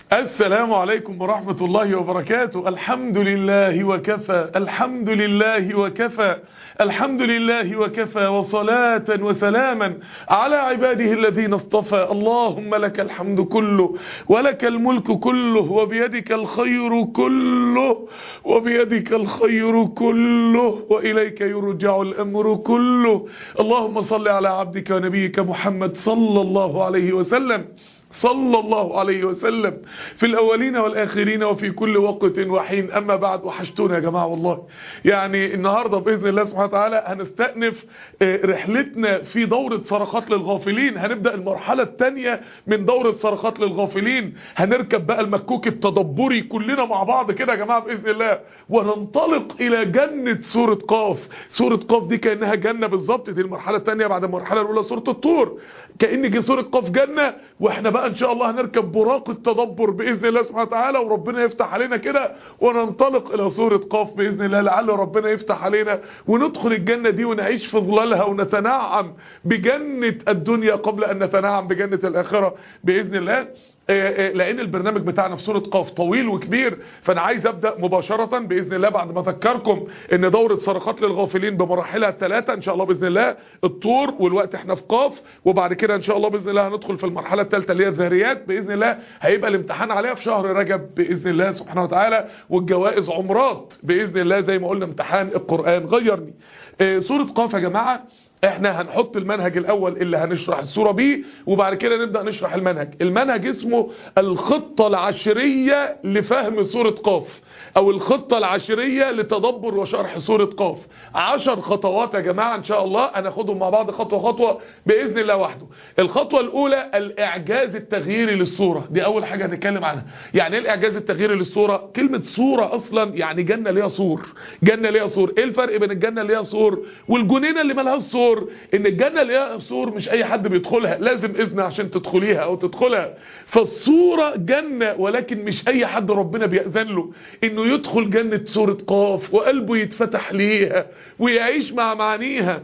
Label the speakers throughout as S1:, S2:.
S1: السلام عليكم ورحمة الله وبركاته الحمد لله وكفى الحمد لله وكفى الحمد لله وكفى وصلاة وسلاما على عباده الذين اصطفى اللهم لك الحمد كله ولك الملك كله وبيدك الخير كله وبيدك الخير كله وإليك يرجع الأمر كله اللهم صل على عبدك ونبيك محمد صلى الله عليه وسلم صلى الله عليه وسلم في الأولين والآخرين وفي كل وقت وحين أما بعد وحشتونا يا جماعة والله يعني النهاردة بإذن الله سبحانه وتعالى هنستأنف رحلتنا في دورة صرخات للغافلين هنبدأ المرحلة الثانية من دورة صرخات للغافلين هنركب بقى المكوك التدبري كلنا مع بعض كده يا جماعة بإذن الله وننطلق إلى جنة سورة قاف سورة قاف دي كأنها جنة بالظبط دي المرحلة الثانية بعد المرحلة الأولى سورة الطور كأن جه سورة قاف جنة واحنا بقى ان شاء الله هنركب براق التدبر باذن الله سبحانه وتعالى وربنا يفتح علينا كده وننطلق الى سوره قاف باذن الله لعل ربنا يفتح علينا وندخل الجنه دي ونعيش في ظلالها ونتنعم بجنه الدنيا قبل ان نتنعم بجنه الاخره باذن الله لان البرنامج بتاعنا في سورة قاف طويل وكبير فانا عايز ابدأ مباشرة باذن الله بعد ما اذكركم ان دورة صرخات للغافلين بمراحلها الثلاثة ان شاء الله باذن الله الطور والوقت احنا في قاف وبعد كده ان شاء الله باذن الله هندخل في المرحلة الثالثة اللي هي الذاريات باذن الله هيبقى الامتحان عليها في شهر رجب باذن الله سبحانه وتعالى والجوائز عمرات باذن الله زي ما قلنا امتحان القرآن غيرني سورة قاف يا جماعة احنا هنحط المنهج الاول اللي هنشرح الصورة بيه وبعد كده نبدأ نشرح المنهج المنهج اسمه الخطة العشرية لفهم سورة قاف او الخطة العشرية لتدبر وشرح سورة قاف عشر خطوات يا جماعة ان شاء الله هناخدهم مع بعض خطوة خطوة بإذن الله وحده الخطوة الاولى الاعجاز التغييري للصورة دي اول حاجة هنتكلم عنها يعني ايه الاعجاز التغييري للصورة كلمة صورة اصلا يعني جنة ليها صور جنة ليها صور ايه الفرق بين الجنة اللي ليها صور والجنينة اللي مالهاش صور ان الجنة اللي ليها صور مش اي حد بيدخلها لازم اذن عشان تدخليها او تدخلها فالصورة جنة ولكن مش اي حد ربنا بيأذن له انه يدخل جنة سورة قاف وقلبه يتفتح ليها ويعيش مع معانيها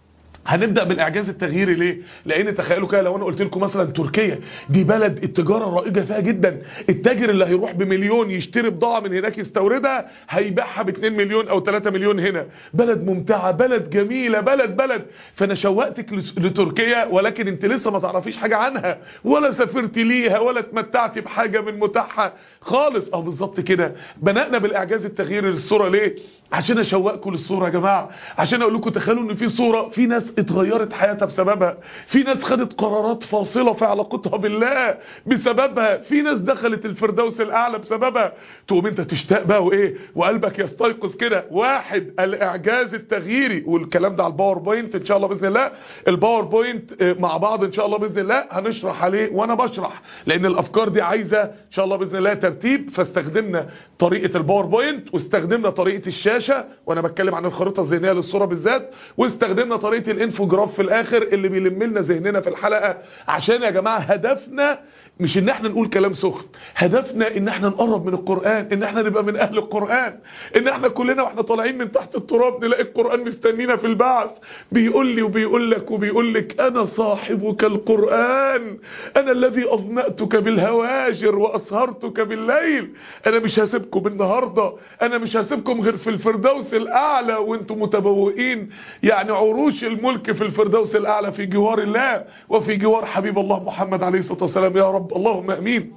S1: هنبدأ بالإعجاز التغييري ليه؟ لأن تخيلوا كده لو أنا قلت لكم مثلا تركيا دي بلد التجارة رائجة فيها جدا التاجر اللي هيروح بمليون يشتري بضاعة من هناك يستوردها هيبيعها ب 2 مليون أو 3 مليون هنا بلد ممتعة بلد جميلة بلد بلد فأنا شوقتك لتركيا ولكن أنت لسه ما تعرفيش حاجة عنها ولا سافرت ليها ولا اتمتعت بحاجة من متاحها خالص أو بالظبط كده بدأنا بالإعجاز التغييري للصورة ليه؟ عشان أشوقكم للصورة يا جماعة عشان أقول لكم تخيلوا إن في صورة في ناس اتغيرت حياتها بسببها في ناس خدت قرارات فاصلة في علاقتها بالله بسببها في ناس دخلت الفردوس الأعلى بسببها تقوم انت تشتاق بقى وايه وقلبك يستيقظ كده واحد الإعجاز التغييري والكلام ده على الباوربوينت إن شاء الله بإذن الله الباوربوينت مع بعض إن شاء الله بإذن الله هنشرح عليه وأنا بشرح لأن الأفكار دي عايزة إن شاء الله بإذن الله ترتيب فاستخدمنا طريقة الباوربوينت واستخدمنا طريقة الشاشة وأنا بتكلم عن الخريطة الذهنية للصورة بالذات واستخدمنا طريقة الانفوجراف في الاخر اللي بيلم لنا ذهننا في الحلقة عشان يا جماعة هدفنا مش ان احنا نقول كلام سخن هدفنا ان احنا نقرب من القرآن ان احنا نبقى من اهل القرآن ان احنا كلنا واحنا طالعين من تحت التراب نلاقي القرآن مستنينا في البعث بيقول لي وبيقول لك وبيقول لك انا صاحبك القرآن انا الذي اظمأتك بالهواجر واسهرتك بالليل انا مش هسيبكم النهاردة انا مش هسيبكم غير في الفردوس الاعلى وانتم متبوئين يعني عروش الملك في الفردوس الأعلى في جوار الله وفي جوار حبيب الله محمد عليه الصلاة والسلام يا رب اللهم أمين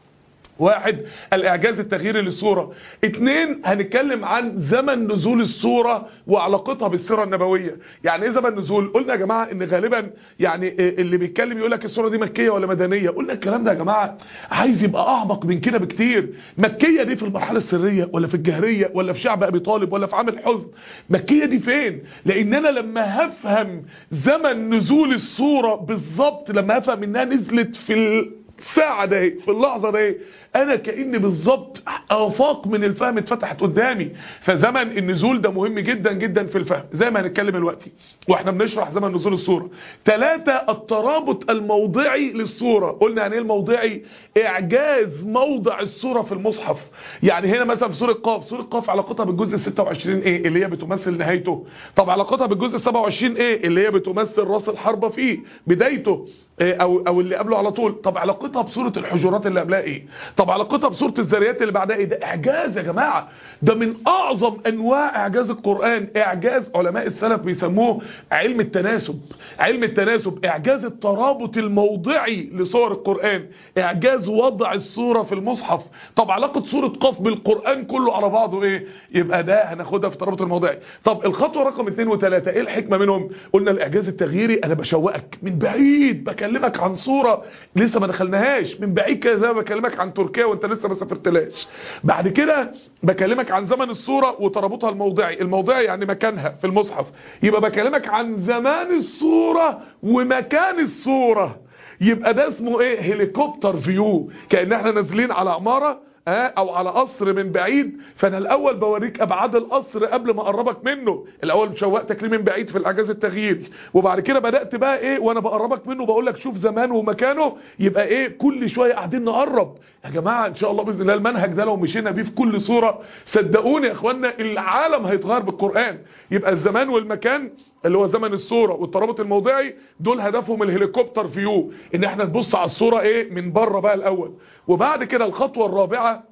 S1: واحد الاعجاز التغييري للصورة اتنين هنتكلم عن زمن نزول الصورة وعلاقتها بالسيرة النبوية يعني ايه زمن نزول قلنا يا جماعة ان غالبا يعني اللي بيتكلم يقول لك الصورة دي مكية ولا مدنية قلنا الكلام ده يا جماعة عايز يبقى اعمق من كده بكتير مكية دي في المرحلة السرية ولا في الجهرية ولا في شعب ابي طالب ولا في عامل حزن مكية دي فين لان انا لما هفهم زمن نزول الصورة بالظبط لما هفهم انها نزلت في الساعة ده في اللحظة ده انا كأني بالظبط افاق من الفهم اتفتحت قدامي فزمن النزول ده مهم جدا جدا في الفهم زي ما هنتكلم دلوقتي واحنا بنشرح زمن نزول الصورة ثلاثة الترابط الموضعي للصورة قلنا يعني ايه الموضعي اعجاز موضع الصورة في المصحف يعني هنا مثلا في سورة قاف سورة قاف علاقتها بالجزء 26 ايه اللي هي بتمثل نهايته طب علاقتها بالجزء 27 ايه اللي هي بتمثل راس الحربة فيه بدايته او او اللي قبله على طول طب علاقتها بسوره الحجرات اللي قبلها ايه طب علاقتها بسوره الذريات اللي بعدها ايه ده اعجاز يا جماعه ده من اعظم انواع اعجاز القران اعجاز علماء السلف بيسموه علم التناسب علم التناسب اعجاز الترابط الموضعي لصور القران اعجاز وضع الصوره في المصحف طب علاقه سوره قاف بالقران كله على بعضه ايه يبقى ده هناخدها في الترابط الموضعي طب الخطوه رقم 2 و3 ايه الحكمه منهم قلنا الاعجاز التغييري انا بشوقك من بعيد بكلمك عن صوره لسه ما دخلناهاش من بعيد كده زي ما بكلمك عن تركيا وانت لسه ما سافرتلاش بعد كده بكلمك عن زمن الصوره وترابطها الموضعي الموضعي يعني مكانها في المصحف يبقى بكلمك عن زمان الصوره ومكان الصوره يبقى ده اسمه ايه هليكوبتر فيو كأن احنا نازلين على عمارة اه او على قصر من بعيد فانا الاول بوريك ابعاد القصر قبل ما اقربك منه الاول شوقتك ليه من بعيد في الاعجاز التغييري وبعد كده بدات بقى ايه وانا بقربك منه بقول لك شوف زمانه ومكانه يبقى ايه كل شويه قاعدين نقرب يا جماعه ان شاء الله باذن الله المنهج ده لو مشينا بيه في كل صوره صدقوني يا اخوانا العالم هيتغير بالقران يبقى الزمان والمكان اللي هو زمن الصوره والترابط الموضعي دول هدفهم الهليكوبتر فيو ان احنا نبص على الصوره ايه من بره بقى الاول وبعد كده الخطوه الرابعه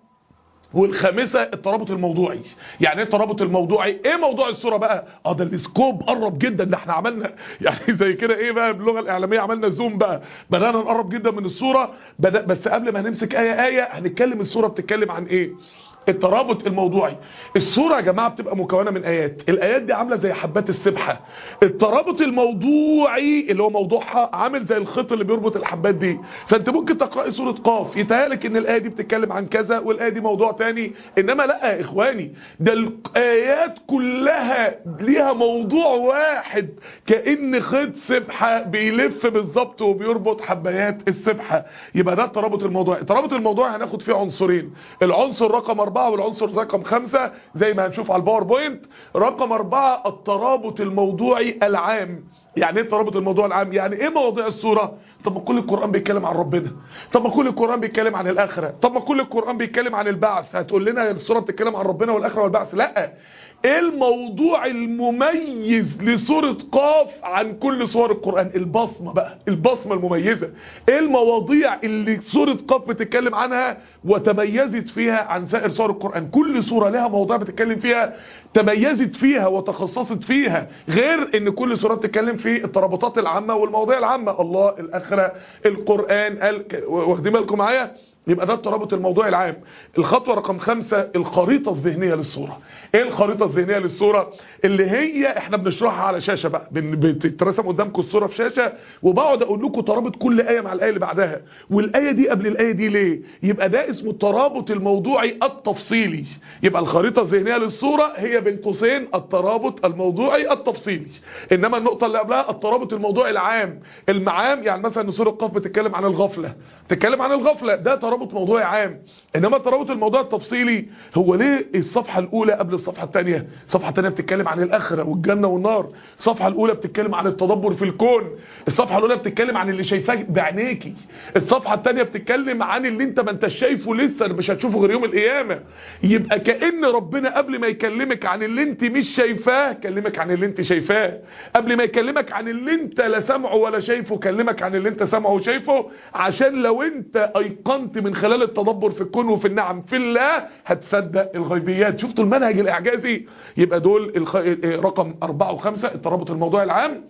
S1: والخامسة الترابط الموضوعي يعني ايه الترابط الموضوعي ايه موضوع الصورة بقى اه ده السكوب قرب جدا ده احنا عملنا يعني زي كده ايه بقى باللغة الاعلامية عملنا زوم بقى بدأنا نقرب جدا من الصورة بدأ بس قبل ما نمسك ايه ايه هنتكلم الصورة بتتكلم عن ايه الترابط الموضوعي الصورة يا جماعة بتبقى مكونة من آيات الآيات دي عاملة زي حبات السبحة الترابط الموضوعي اللي هو موضوعها عامل زي الخيط اللي بيربط الحبات دي فانت ممكن تقرأي سورة قاف يتهيألك ان الآية دي بتتكلم عن كذا والآية دي موضوع تاني انما لا يا اخواني ده الآيات كلها ليها موضوع واحد كأن خيط سبحة بيلف بالظبط وبيربط حبايات السبحة يبقى ده الترابط الموضوعي الترابط الموضوعي هناخد فيه عنصرين العنصر رقم أربعة والعنصر رقم خمسة زي ما هنشوف على الباوربوينت رقم أربعة الترابط الموضوعي العام يعني ايه الترابط الموضوع العام يعني ايه مواضيع الصورة طب ما كل القرآن بيتكلم عن ربنا طب ما كل القرآن بيتكلم عن الآخرة طب ما كل القرآن بيتكلم عن البعث هتقول لنا الصورة بتتكلم عن ربنا والآخرة والبعث لا ايه الموضوع المميز لسورة قاف عن كل صور القرآن البصمة بقى البصمة المميزة ايه المواضيع اللي سورة قاف بتتكلم عنها وتميزت فيها عن سائر صور القرآن كل سورة لها مواضيع بتتكلم فيها تميزت فيها وتخصصت فيها غير ان كل سورة بتتكلم في الترابطات العامة والمواضيع العامة الله الاخرة القرآن واخدين بالكم معايا يبقى ده الترابط الموضوعي العام الخطوة رقم خمسة الخريطة الذهنية للصورة ايه الخريطة الذهنية للصورة اللي هي احنا بنشرحها على شاشة بقى بتترسم قدامكم الصورة في شاشة وبقعد اقول لكم ترابط كل آية مع الآية اللي بعدها والآية دي قبل الآية دي ليه يبقى ده اسمه الترابط الموضوعي التفصيلي يبقى الخريطة الذهنية للصورة هي بين قوسين الترابط الموضوعي التفصيلي انما النقطة اللي قبلها الترابط الموضوعي العام المعام يعني مثلا سورة القاف بتتكلم عن الغفلة تتكلم عن الغفلة ده ترابط موضوعي عام انما الترابط الموضوعي التفصيلي هو ليه الصفحة الاولى قبل الصفحة الثانية الصفحة الثانية بتتكلم عن الاخرة والجنة والنار الصفحة الاولى بتتكلم عن التدبر في الكون الصفحة الاولى بتتكلم عن اللي شايفاه بعينيكي الصفحة الثانية بتتكلم عن اللي انت ما انتش شايفه لسه مش هتشوفه غير يوم القيامة يبقى كأن ربنا قبل ما يكلمك عن اللي انت مش شايفاه كلمك عن اللي انت شايفاه قبل ما يكلمك عن اللي انت لا سامعه ولا شايفه كلمك عن اللي انت سامعه وشايفه عشان لو انت ايقنت من خلال التدبر في الكون وفي النعم في الله هتصدق الغيبيات شفتوا المنهج الاعجازي يبقى دول الخ... رقم أربعة وخمسة الترابط الموضوعي العام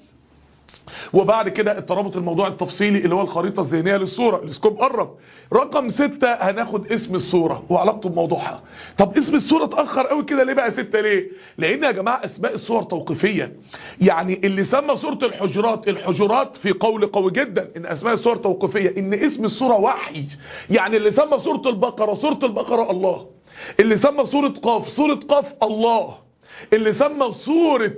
S1: وبعد كده الترابط الموضوع التفصيلي اللي هو الخريطة الذهنية للصورة السكوب قرب رقم ستة هناخد اسم الصورة وعلاقته بموضوعها طب اسم الصورة اتأخر قوي كده ليه بقى ستة ليه لان يا جماعة اسماء الصور توقيفية يعني اللي سمى صورة الحجرات الحجرات في قول قوي جدا ان اسماء الصور توقيفية ان اسم الصورة وحي يعني اللي سمى صورة البقرة صورة البقرة الله اللي سمى صورة قاف صورة قاف الله اللي سمى صورة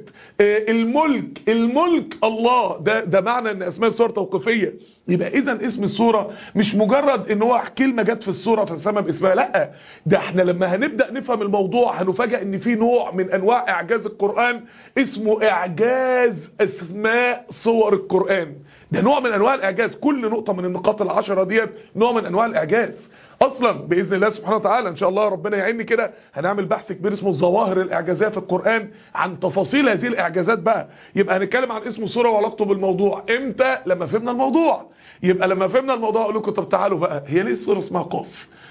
S1: الملك الملك الله ده ده معنى ان اسماء الصور توقيفيه يبقى اذا اسم الصوره مش مجرد ان هو كلمه جت في الصوره فسمى باسمها لا ده احنا لما هنبدا نفهم الموضوع هنفاجئ ان في نوع من انواع اعجاز القران اسمه اعجاز اسماء صور القران ده نوع من انواع الاعجاز كل نقطه من النقاط العشره ديت نوع من انواع الاعجاز اصلا باذن الله سبحانه وتعالى ان شاء الله ربنا يعيني كده هنعمل بحث كبير اسمه الظواهر الاعجازيه في القران عن تفاصيل هذه الاعجازات بقى يبقى هنتكلم عن اسم السوره وعلاقته بالموضوع امتى لما فهمنا الموضوع يبقى لما فهمنا الموضوع اقول لكم طب تعالوا بقى هي ليه السوره اسمها قاف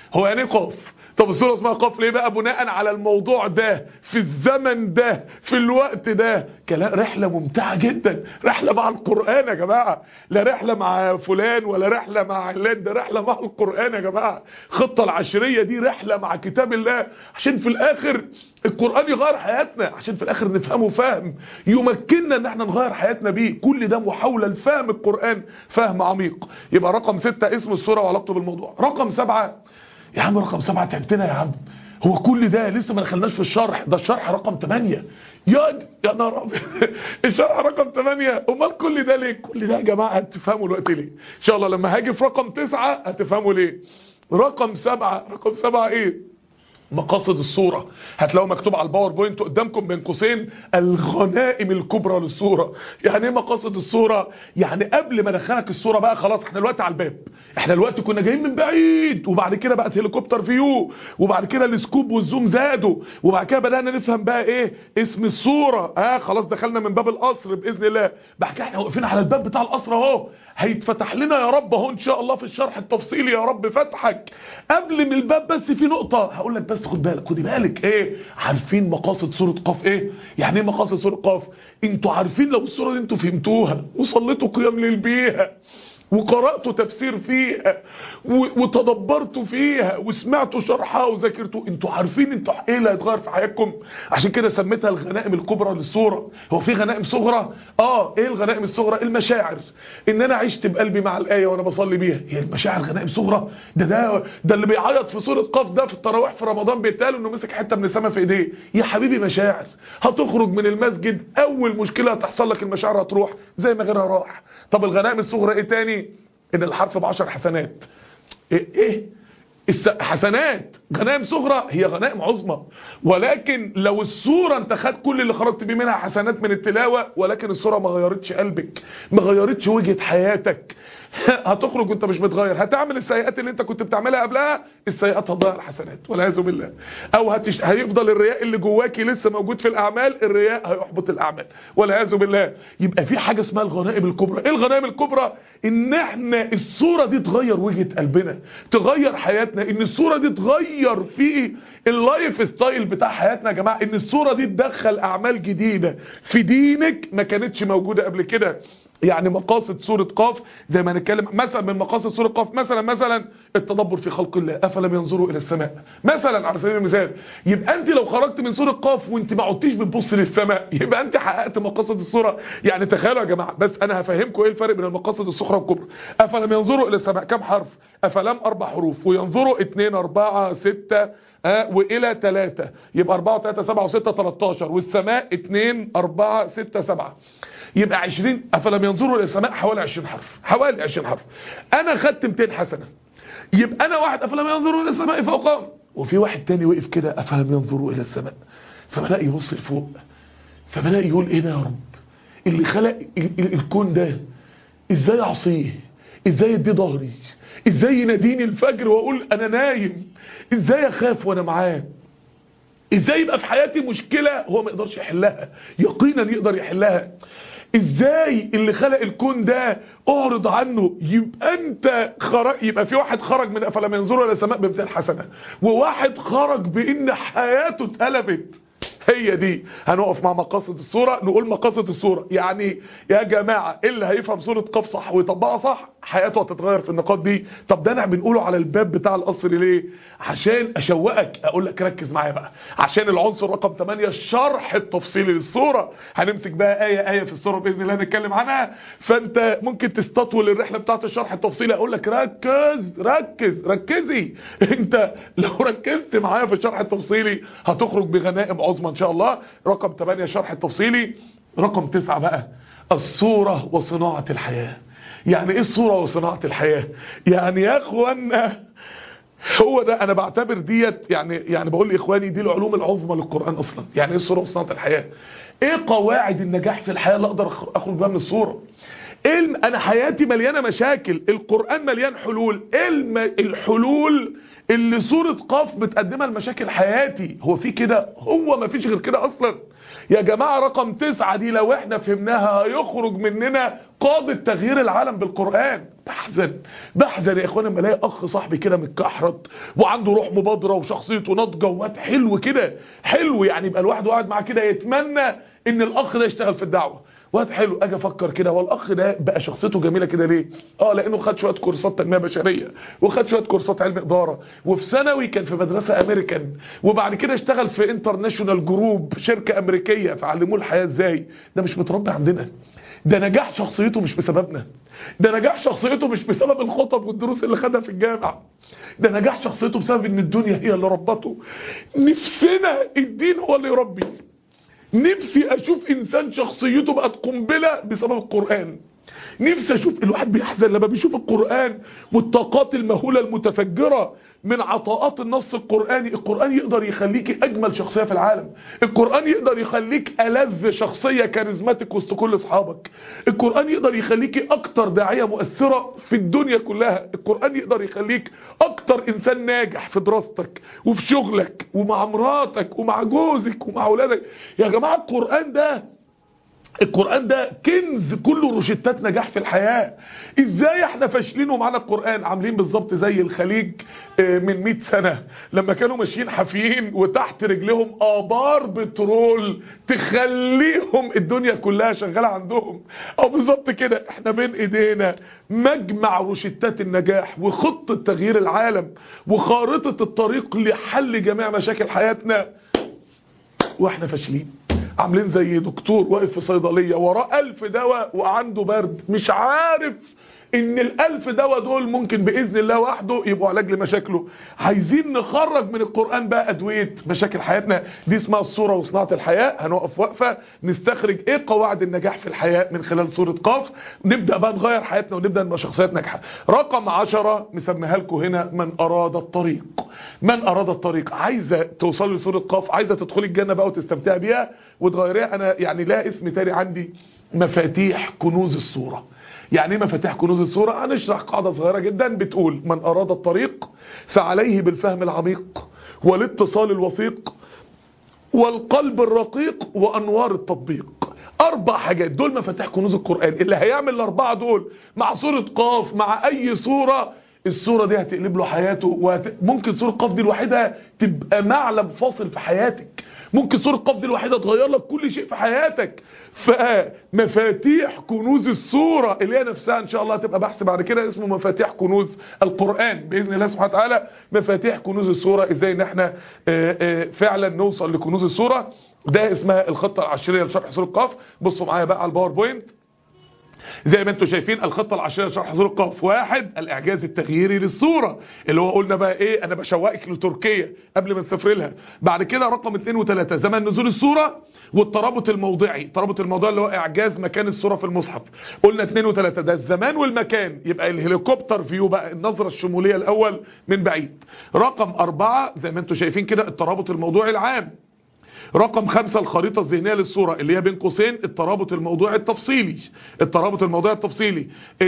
S1: هو يعني ايه قاف طب السورة اسمها قاف ليه بقى بناء على الموضوع ده في الزمن ده في الوقت ده كلام رحلة ممتعة جدا رحلة مع القرآن يا جماعة لا رحلة مع فلان ولا رحلة مع علان ده رحلة مع القرآن يا جماعة خطة العشرية دي رحلة مع كتاب الله عشان في الآخر القرآن يغير حياتنا عشان في الآخر نفهمه فهم يمكننا ان احنا نغير حياتنا بيه كل ده محاولة لفهم القرآن فهم عميق يبقى رقم ستة اسم السورة وعلاقته بالموضوع رقم سبعة يا عم رقم سبعة تعبتنا يا عم هو كل ده لسه ما دخلناش في الشرح ده الشرح رقم 8 يا يا نهار ابيض الشرح رقم 8 امال كل ده ليه كل ده يا جماعه هتفهموا الوقت ليه ان شاء الله لما هاجي في رقم 9 هتفهموا ليه رقم 7 رقم 7 ايه مقاصد الصورة هتلاقوا مكتوب على الباوربوينت قدامكم بين قوسين الغنائم الكبرى للصورة يعني ايه مقاصد الصورة يعني قبل ما ادخلك الصورة بقى خلاص احنا دلوقتي على الباب احنا دلوقتي كنا جايين من بعيد وبعد كده بقت هليكوبتر فيو وبعد كده السكوب والزوم زادوا وبعد كده بدأنا نفهم بقى ايه اسم الصورة اه خلاص دخلنا من باب القصر بإذن الله بعد كده احنا واقفين على الباب بتاع القصر اهو هيتفتح لنا يا رب اهو ان شاء الله في الشرح التفصيلي يا رب فتحك قبل من الباب بس في نقطة هقول لك بس خد بالك خدي بالك ايه عارفين مقاصد سورة قاف ايه يعني ايه مقاصد سورة قاف انتوا عارفين لو السورة دي انتوا فهمتوها وصليتوا قيام ليل بيها وقرأتوا تفسير فيها وتدبرتوا فيها وسمعتوا شرحها وذاكرتوا انتوا عارفين انتوا ايه اللي هيتغير في حياتكم عشان كده سميتها الغنائم الكبرى للصورة هو في غنائم صغرى اه ايه الغنائم الصغرى المشاعر ان انا عشت بقلبي مع الآية وانا بصلي بيها هي المشاعر غنائم صغرى ده ده ده اللي بيعيط في سورة قاف ده في التراويح في رمضان بيتقال انه مسك حتة من السماء في ايديه يا حبيبي مشاعر هتخرج من المسجد اول مشكلة هتحصل لك المشاعر هتروح زي ما غيرها راح طب الغنائم الصغرى ايه تاني ان الحرف بعشر حسنات ايه, إيه؟ حسنات غنائم صغرى هي غنائم عظمى ولكن لو الصورة انت خد كل اللي خرجت بيه منها حسنات من التلاوة ولكن الصورة ما غيرتش قلبك ما غيرتش وجهة حياتك هتخرج وانت مش متغير هتعمل السيئات اللي انت كنت بتعملها قبلها السيئات هتضيع الحسنات والعياذ بالله او هتش... هيفضل الرياء اللي جواكي لسه موجود في الاعمال الرياء هيحبط الاعمال والعياذ بالله يبقى في حاجه اسمها الغنائم الكبرى ايه الغنائم الكبرى ان احنا الصوره دي تغير وجهه قلبنا تغير حياتنا ان الصوره دي تغير في اللايف ستايل بتاع حياتنا يا جماعه ان الصوره دي تدخل اعمال جديده في دينك ما كانتش موجوده قبل كده يعني مقاصد سورة قاف زي ما نتكلم مثلا من مقاصد سورة قاف مثلا مثلا التدبر في خلق الله افلم ينظروا الى السماء مثلا على سبيل المثال يبقى انت لو خرجت من سورة قاف وانت ما عدتيش بتبص للسماء يبقى انت حققت مقاصد السورة يعني تخيلوا يا جماعة بس انا هفهمكم ايه الفرق بين المقاصد الصغرى والكبرى افلم ينظروا الى السماء كم حرف افلام اربع حروف وينظروا اتنين اربعة ستة آه والى ثلاثة يبقى اربعة وثلاثة سبعة وستة تلاتاشر والسماء اتنين اربعة ستة سبعة يبقى 20 افلم ينظروا الى السماء حوالي 20 حرف حوالي 20 حرف انا خدت 200 حسنه يبقى انا واحد افلم ينظروا الى السماء فوقهم وفي واحد تاني وقف كده افلم ينظروا الى السماء فبدا يبص لفوق فبدا يقول ايه ده يا رب اللي خلق ال ال الكون ده ازاي اعصيه ازاي ادي ظهري ازاي يناديني الفجر واقول انا نايم ازاي اخاف وانا معاه ازاي يبقى في حياتي مشكلة هو ما يقدرش يحلها يقينا يقدر يحلها ازاي اللي خلق الكون ده اعرض عنه يبقى انت خرج يبقى في واحد خرج من افلام ينظروا الى السماء بمثال حسنه وواحد خرج بان حياته اتقلبت هي دي هنقف مع مقاصد الصورة نقول مقاصد الصورة يعني يا جماعة اللي هيفهم صورة قاف صح ويطبقها صح حياته هتتغير في النقاط دي طب ده انا بنقوله على الباب بتاع القصر ليه عشان اشوقك اقول لك ركز معايا بقى عشان العنصر رقم 8 الشرح التفصيلي للصورة هنمسك بقى آية آية في الصورة بإذن الله نتكلم عنها فانت ممكن تستطول الرحلة بتاعت الشرح التفصيلي اقول لك ركز ركز ركزي انت لو ركزت معايا في الشرح التفصيلي هتخرج بغنائم عظمى ان شاء الله رقم 8 الشرح التفصيلي رقم 9 بقى الصورة وصناعة الحياة يعني ايه الصورة وصناعة الحياة يعني يا اخوانا هو ده انا بعتبر ديت يعني يعني بقول لاخواني دي العلوم العظمى للقرآن اصلا يعني ايه الصورة وصناعة الحياة ايه قواعد النجاح في الحياة اللي اقدر اخرج بها من الصورة ايه انا حياتي مليانة مشاكل القرآن مليان حلول ايه الحلول اللي سورة قاف بتقدمها لمشاكل حياتي هو في كده هو ما فيش غير كده اصلا يا جماعة رقم تسعة دي لو احنا فهمناها هيخرج مننا قادة تغيير العالم بالقرآن بحزن بحزن يا اخوانا لما الاقي اخ صاحبي كده متكحرت وعنده روح مبادره وشخصيته ناضجه وواد حلو كده حلو يعني يبقى الواحد قاعد معاه كده يتمنى ان الاخ ده يشتغل في الدعوه واد حلو اجي افكر كده هو الاخ ده بقى شخصيته جميله كده ليه اه لانه خد شويه كورسات تنميه بشريه وخد شويه كورسات علم اداره وفي ثانوي كان في مدرسه امريكان وبعد كده اشتغل في انترناشونال جروب شركه امريكيه فعلموه الحياه ازاي ده مش متربي عندنا ده نجاح شخصيته مش بسببنا ده نجاح شخصيته مش بسبب الخطب والدروس اللي خدها في الجامعه ده نجاح شخصيته بسبب ان الدنيا هي اللي ربته نفسنا الدين هو اللي يربي نفسي اشوف انسان شخصيته بقت قنبله بسبب القران نفسي اشوف الواحد بيحزن لما بيشوف القران والطاقات المهوله المتفجره من عطاءات النص القرآني القرآن يقدر يخليك أجمل شخصية في العالم القرآن يقدر يخليك ألذ شخصية كاريزماتيك وسط كل أصحابك القرآن يقدر يخليك أكتر داعية مؤثرة في الدنيا كلها القرآن يقدر يخليك أكتر إنسان ناجح في دراستك وفي شغلك ومع مراتك ومع جوزك ومع أولادك يا جماعة القرآن ده القرآن ده كنز كله روشتات نجاح في الحياة ازاي احنا فاشلين ومعانا القرآن عاملين بالظبط زي الخليج من 100 سنة لما كانوا ماشيين حافيين وتحت رجلهم آبار بترول تخليهم الدنيا كلها شغالة عندهم او بالظبط كده احنا بين ايدينا مجمع روشتات النجاح وخطة تغيير العالم وخارطة الطريق لحل جميع مشاكل حياتنا واحنا فاشلين عاملين زي دكتور واقف في صيدلية وراه ألف دواء وعنده برد مش عارف ان الألف دواء دول ممكن بإذن الله وحده يبقوا علاج لمشاكله عايزين نخرج من القرآن بقى أدوية مشاكل حياتنا دي اسمها الصورة وصناعة الحياة هنوقف وقفة نستخرج ايه قواعد النجاح في الحياة من خلال صورة قاف نبدأ بقى نغير حياتنا ونبدأ نبقى شخصيات ناجحة رقم عشرة مسميها لكم هنا من أراد الطريق من أراد الطريق عايزة توصل لصورة قاف عايزة تدخلي الجنة بقى وتستمتع بيها وتغيريها أنا يعني لها اسم تاني عندي مفاتيح كنوز الصورة يعني ايه مفاتيح كنوز الصورة هنشرح قاعدة صغيرة جدا بتقول من أراد الطريق فعليه بالفهم العميق والاتصال الوثيق والقلب الرقيق وأنوار التطبيق أربع حاجات دول مفاتيح كنوز القرآن اللي هيعمل الأربعة دول مع صورة قاف مع أي صورة الصورة دي هتقلب له حياته وممكن صورة قاف دي الوحيدة تبقى معلم فاصل في حياتك ممكن صورة قاف دي الوحيدة تغير لك كل شيء في حياتك فمفاتيح كنوز الصورة اللي هي نفسها ان شاء الله هتبقى بحث بعد كده اسمه مفاتيح كنوز القرآن بإذن الله سبحانه وتعالى مفاتيح كنوز الصورة ازاي ان احنا فعلا نوصل لكنوز الصورة ده اسمها الخطة العشرية لشرح سورة قاف بصوا معايا بقى على الباوربوينت زي ما انتم شايفين الخطة العشرية لشرح سورة قاف واحد الاعجاز التغييري للصورة اللي هو قلنا بقى ايه انا بشوقك لتركيا قبل ما نسافر لها بعد كده رقم اتنين وتلاتة زمن نزول الصورة والترابط الموضعي الترابط الموضعي اللي هو اعجاز مكان الصورة في المصحف قلنا اتنين وتلاتة ده الزمان والمكان يبقى الهليكوبتر فيو بقى النظرة الشمولية الاول من بعيد رقم اربعة زي ما انتم شايفين كده الترابط الموضوعي العام رقم خمسة الخريطة الذهنية للصورة اللي هي بين قوسين الترابط الموضوعي التفصيلي الترابط الموضوعي التفصيلي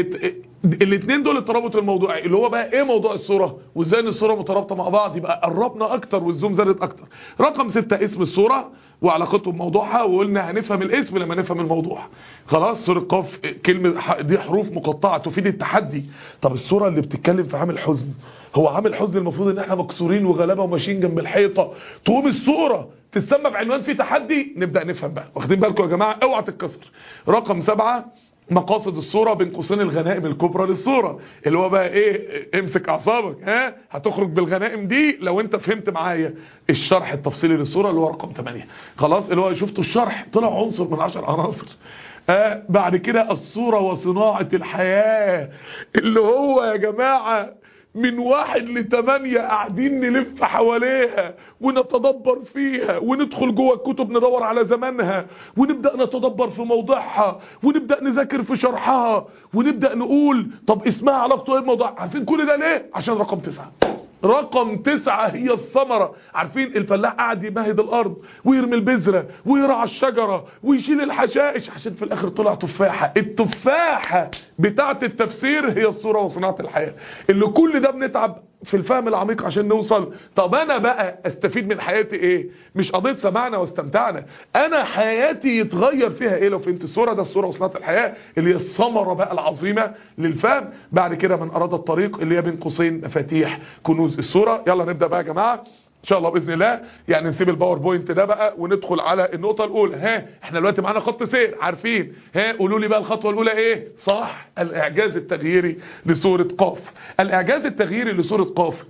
S1: الاثنين دول الترابط الموضوعي اللي هو بقى ايه موضوع الصورة وازاي ان الصورة مترابطة مع بعض يبقى قربنا اكتر والزوم زادت اكتر رقم ستة اسم الصورة وعلاقته بموضوعها وقلنا هنفهم الاسم لما نفهم الموضوع خلاص سورة قاف كلمة دي حروف مقطعة تفيد التحدي طب الصورة اللي بتتكلم في عامل حزن هو عامل حزن المفروض ان احنا مكسورين وغلابة وماشيين جنب الحيطة تقوم الصورة تسمى بعنوان في تحدي نبدأ نفهم بقى واخدين بالكم يا جماعة اوعى تتكسر رقم سبعة مقاصد الصورة بين قوسين الغنائم الكبرى للصورة اللي هو بقى ايه امسك اعصابك ها هتخرج بالغنائم دي لو انت فهمت معايا الشرح التفصيلي للصورة اللي هو رقم 8 خلاص اللي هو شفتوا الشرح طلع عنصر من 10 عناصر آه بعد كده الصورة وصناعة الحياة اللي هو يا جماعة من واحد لتمانية قاعدين نلف حواليها ونتدبر فيها وندخل جوه الكتب ندور على زمانها ونبدأ نتدبر في موضوعها ونبدأ نذاكر في شرحها ونبدأ نقول طب اسمها علاقته ايه الموضوع عارفين كل ده ليه عشان رقم تسعة رقم تسعة هي الثمرة عارفين الفلاح قاعد يمهد الارض ويرمي البذرة ويرعى الشجرة ويشيل الحشائش عشان في الاخر طلع تفاحة التفاحة بتاعة التفسير هي الصورة وصناعة الحياة اللي كل ده بنتعب في الفهم العميق عشان نوصل طب انا بقى استفيد من حياتي ايه مش قضيه سمعنا واستمتعنا انا حياتي يتغير فيها ايه لو فهمت الصوره ده الصوره وصلات الحياه اللي هي الثمره بقى العظيمه للفهم بعد كده من اراد الطريق اللي هي بين قوسين مفاتيح كنوز الصوره يلا نبدا بقى يا جماعه ان شاء الله باذن الله يعني نسيب الباوربوينت ده بقى وندخل على النقطه الاولى ها احنا دلوقتي معانا خط سير عارفين ها قولوا لي بقى الخطوه الاولى ايه صح الاعجاز التغييري لسوره قاف الاعجاز التغييري لسوره قاف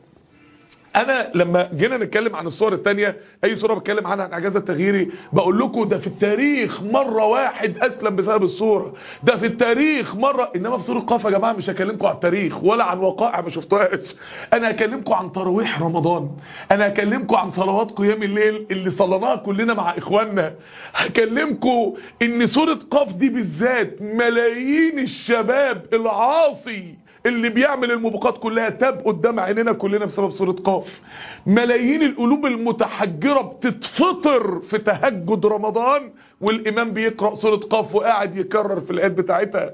S1: انا لما جينا نتكلم عن الصور التانية اي صورة بتكلم عنها عن اعجاز التغييري بقول لكم ده في التاريخ مرة واحد اسلم بسبب الصورة ده في التاريخ مرة انما في صورة قاف يا جماعة مش هكلمكم عن التاريخ ولا عن وقائع ما شفتوهاش انا هكلمكم عن تراويح رمضان انا هكلمكم عن صلوات قيام الليل اللي صليناها كلنا مع اخواننا هكلمكم ان صورة قاف دي بالذات ملايين الشباب العاصي اللي بيعمل الموبقات كلها تاب قدام عيننا كلنا بسبب سورة قاف ملايين القلوب المتحجرة بتتفطر في تهجد رمضان والإمام بيقرأ سورة قاف وقاعد يكرر في الآيات بتاعتها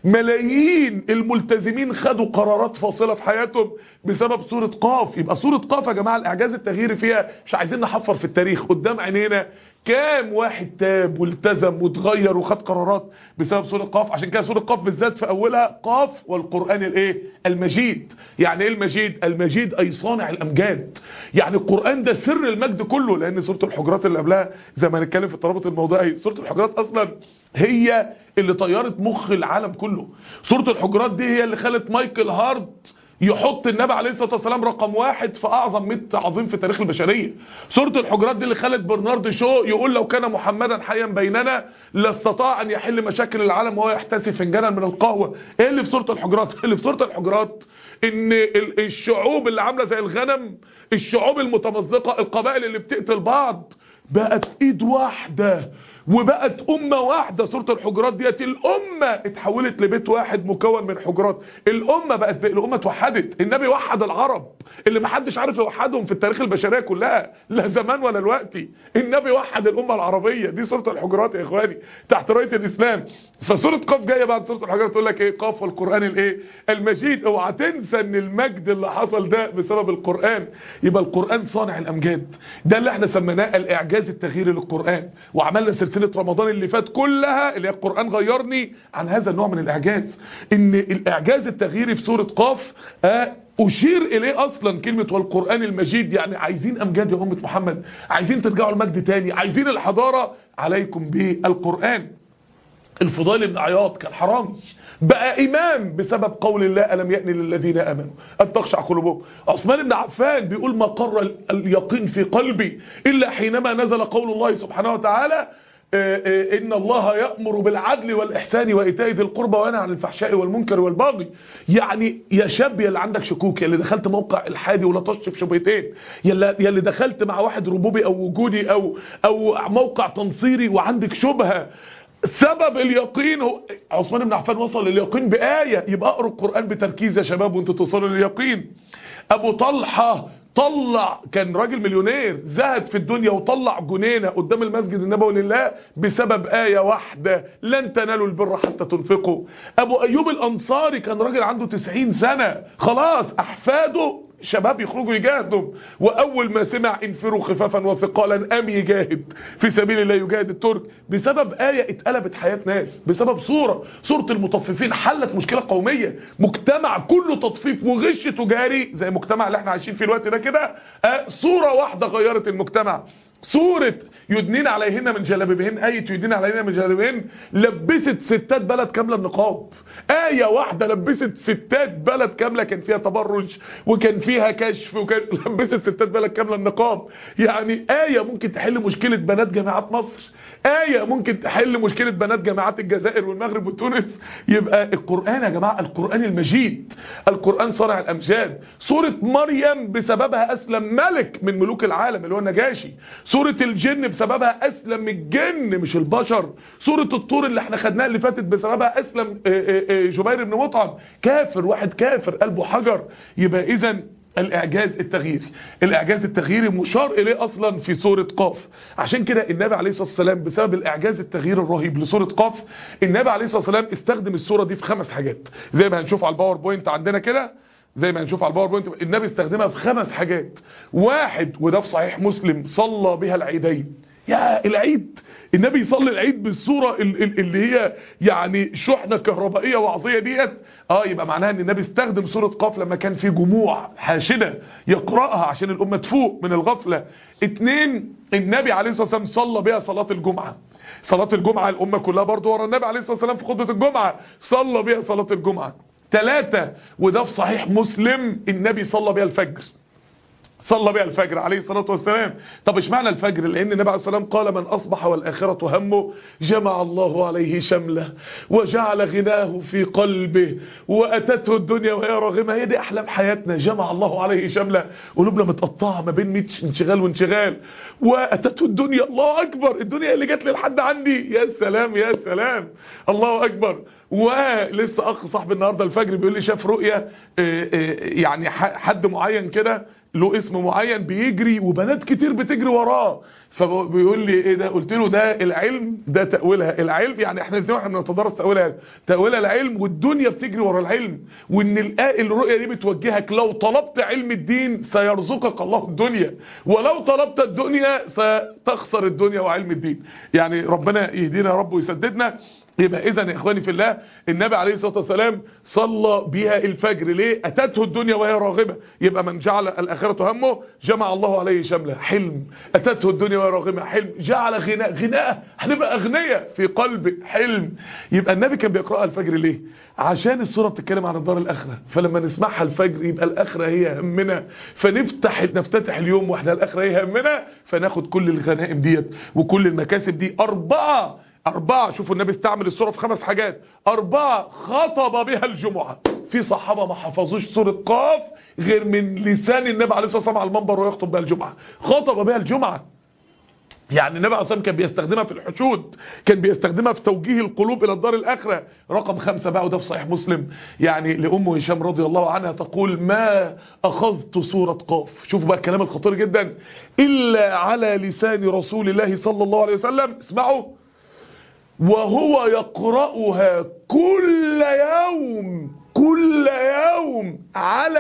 S1: ملايين الملتزمين خدوا قرارات فاصلة في حياتهم بسبب سورة قاف يبقى سورة قاف يا جماعة الإعجاز التغييري فيها مش عايزين نحفر في التاريخ قدام عينينا كام واحد تاب والتزم واتغير وخد قرارات بسبب سورة قاف عشان كده سورة قاف بالذات في اولها قاف والقرآن الايه المجيد يعني ايه المجيد المجيد اي صانع الامجاد يعني القرآن ده سر المجد كله لان سورة الحجرات اللي قبلها زي ما هنتكلم في الترابط الموضوعي سورة الحجرات اصلا هي اللي طيرت مخ العالم كله سورة الحجرات دي هي اللي خلت مايكل هارد يحط النبي عليه الصلاة والسلام رقم واحد في أعظم ميت عظيم في تاريخ البشرية سورة الحجرات دي اللي خلت برنارد شو يقول لو كان محمدا حيا بيننا لاستطاع أن يحل مشاكل العالم وهو يحتسي فنجانا من القهوة إيه اللي في سورة الحجرات اللي في سورة الحجرات إن الشعوب اللي عاملة زي الغنم الشعوب المتمزقة القبائل اللي بتقتل بعض بقت ايد واحدة وبقت أمة واحدة سورة الحجرات ديت الأمة اتحولت لبيت واحد مكون من حجرات الأمة بقت الأمة اتوحدت النبي وحد العرب اللي محدش عارف يوحدهم في التاريخ البشرية كلها لا زمان ولا الوقتي النبي وحد الأمة العربية دي سورة الحجرات يا إخواني تحت راية الإسلام فسورة قاف جاية بعد سورة الحجرات تقول لك إيه قاف والقرآن الإيه المجيد اوعى تنسى إن المجد اللي حصل ده بسبب القرآن يبقى القرآن صانع الأمجاد ده اللي احنا سميناه الإعجاز التغييري للقرآن وعملنا سلسلة سلسله رمضان اللي فات كلها اللي هي القرآن غيرني عن هذا النوع من الإعجاز إن الإعجاز التغييري في سورة قاف آه أشير إليه أصلا كلمة والقرآن المجيد يعني عايزين أمجاد يا أمة محمد عايزين ترجعوا المجد تاني عايزين الحضارة عليكم بالقرآن الفضيل بن عياض كان حرامي بقى إمام بسبب قول الله ألم يأن للذين آمنوا أن تخشع قلوبهم عثمان بن عفان بيقول ما قر اليقين في قلبي إلا حينما نزل قول الله سبحانه وتعالى إن الله يأمر بالعدل والإحسان وإيتاء ذي القربى وينهى عن الفحشاء والمنكر والبغي يعني يا شاب يا اللي عندك شكوك يا اللي دخلت موقع الحادي ولطشت في شبهتين يا اللي دخلت مع واحد ربوبي أو وجودي أو أو موقع تنصيري وعندك شبهة سبب اليقين هو عثمان بن عفان وصل لليقين بآية يبقى اقروا القرآن بتركيز يا شباب وانتوا توصلوا لليقين أبو طلحة طلع كان راجل مليونير زهد في الدنيا وطلع جنينة قدام المسجد النبوي لله بسبب آية واحدة لن تنالوا البر حتى تنفقوا أبو أيوب الأنصاري كان راجل عنده 90 سنة خلاص أحفاده شباب يخرجوا يجاهدوا واول ما سمع انفروا خفافا وثقالا قام يجاهد في سبيل الله يجاهد الترك بسبب آية اتقلبت حياة ناس بسبب صورة صورة المطففين حلت مشكلة قومية مجتمع كله تطفيف وغش تجاري زي المجتمع اللي احنا عايشين فيه الوقت ده كده آه صورة واحدة غيرت المجتمع سورة يدنين عليهن من جلابيبهن آية يدنين عليهن من جلابيبهن لبست ستات بلد كاملة النقاب آية واحدة لبست ستات بلد كاملة كان فيها تبرج وكان فيها كشف وكان لبست ستات بلد كاملة النقاب يعني آية ممكن تحل مشكلة بنات جامعات مصر آية ممكن تحل مشكلة بنات جامعات الجزائر والمغرب وتونس يبقى القرآن يا جماعة القرآن المجيد القرآن صانع الأمجاد سورة مريم بسببها أسلم ملك من ملوك العالم اللي هو النجاشي سورة الجن بسببها أسلم من الجن مش البشر سورة الطور اللي احنا خدناها اللي فاتت بسببها أسلم جبير بن مطعم كافر واحد كافر قلبه حجر يبقى إذا الاعجاز التغييري الاعجاز التغييري مشار اليه اصلا في سورة قاف عشان كده النبي عليه الصلاة والسلام بسبب الاعجاز التغييري الرهيب لسورة قاف النبي عليه الصلاة والسلام استخدم السورة دي في خمس حاجات زي ما هنشوف على الباوربوينت عندنا كده زي ما هنشوف على الباوربوينت النبي استخدمها في خمس حاجات واحد وده في صحيح مسلم صلى بها العيدين يا العيد النبي يصلي العيد بالصورة اللي هي يعني شحنة كهربائية وعظية ديت اه يبقى معناها ان النبي استخدم سورة قاف لما كان في جموع حاشدة يقرأها عشان الأمة تفوق من الغفلة اتنين النبي عليه الصلاة والسلام صلى بها صلاة الجمعة صلاة الجمعة الأمة كلها برضو ورا النبي عليه الصلاة والسلام في خطبة الجمعة صلى بها صلاة الجمعة ثلاثة وده في صحيح مسلم النبي صلى بها الفجر صلى بها الفجر عليه الصلاة والسلام طب ايش معنى الفجر لان النبي عليه الصلاة والسلام قال من اصبح والآخرة همه جمع الله عليه شمله وجعل غناه في قلبه واتته الدنيا وهي راغمة هي دي احلام حياتنا جمع الله عليه شمله قلوبنا متقطعة ما بين 100 انشغال وانشغال واتته الدنيا الله اكبر الدنيا اللي جت لي لحد عندي يا سلام يا سلام الله اكبر ولسه اخ صاحب النهارده الفجر بيقول لي شاف رؤيه يعني حد معين كده له اسم معين بيجري وبنات كتير بتجري وراه فبيقول لي ايه ده قلت له ده العلم ده تأويلها العلم يعني احنا الاثنين احنا بنتدرس تأويلها تأويلها العلم والدنيا بتجري ورا العلم وان الرؤية دي بتوجهك لو طلبت علم الدين سيرزقك الله الدنيا ولو طلبت الدنيا ستخسر الدنيا وعلم الدين يعني ربنا يهدينا يا رب ويسددنا يبقى اذا يا اخواني في الله النبي عليه الصلاه والسلام صلى بها الفجر ليه اتته الدنيا وهي راغبه يبقى من جعل الاخره همه جمع الله عليه شمله حلم اتته الدنيا وهي راغبه حلم جعل غناء غناء هنبقى اغنياء في قلب حلم يبقى النبي كان بيقراها الفجر ليه عشان السوره بتتكلم عن الدار الاخره فلما نسمعها الفجر يبقى الاخره هي همنا فنفتح نفتتح اليوم واحنا الاخره هي همنا فناخد كل الغنائم ديت وكل المكاسب دي اربعه أربعة شوفوا النبي استعمل السورة في خمس حاجات أربعة خطب بها الجمعة في صحابة ما حفظوش سورة قاف غير من لسان النبي عليه الصلاة والسلام على المنبر ويخطب بها الجمعة خطب بها الجمعة يعني النبي عليه الصلاه كان بيستخدمها في الحشود كان بيستخدمها في توجيه القلوب الى الدار الاخره رقم خمسة بقى وده في صحيح مسلم يعني لام هشام رضي الله عنها تقول ما اخذت سوره قاف شوفوا بقى الكلام الخطير جدا الا على لسان رسول الله صلى الله عليه وسلم اسمعوا وهو يقرأها كل يوم كل يوم على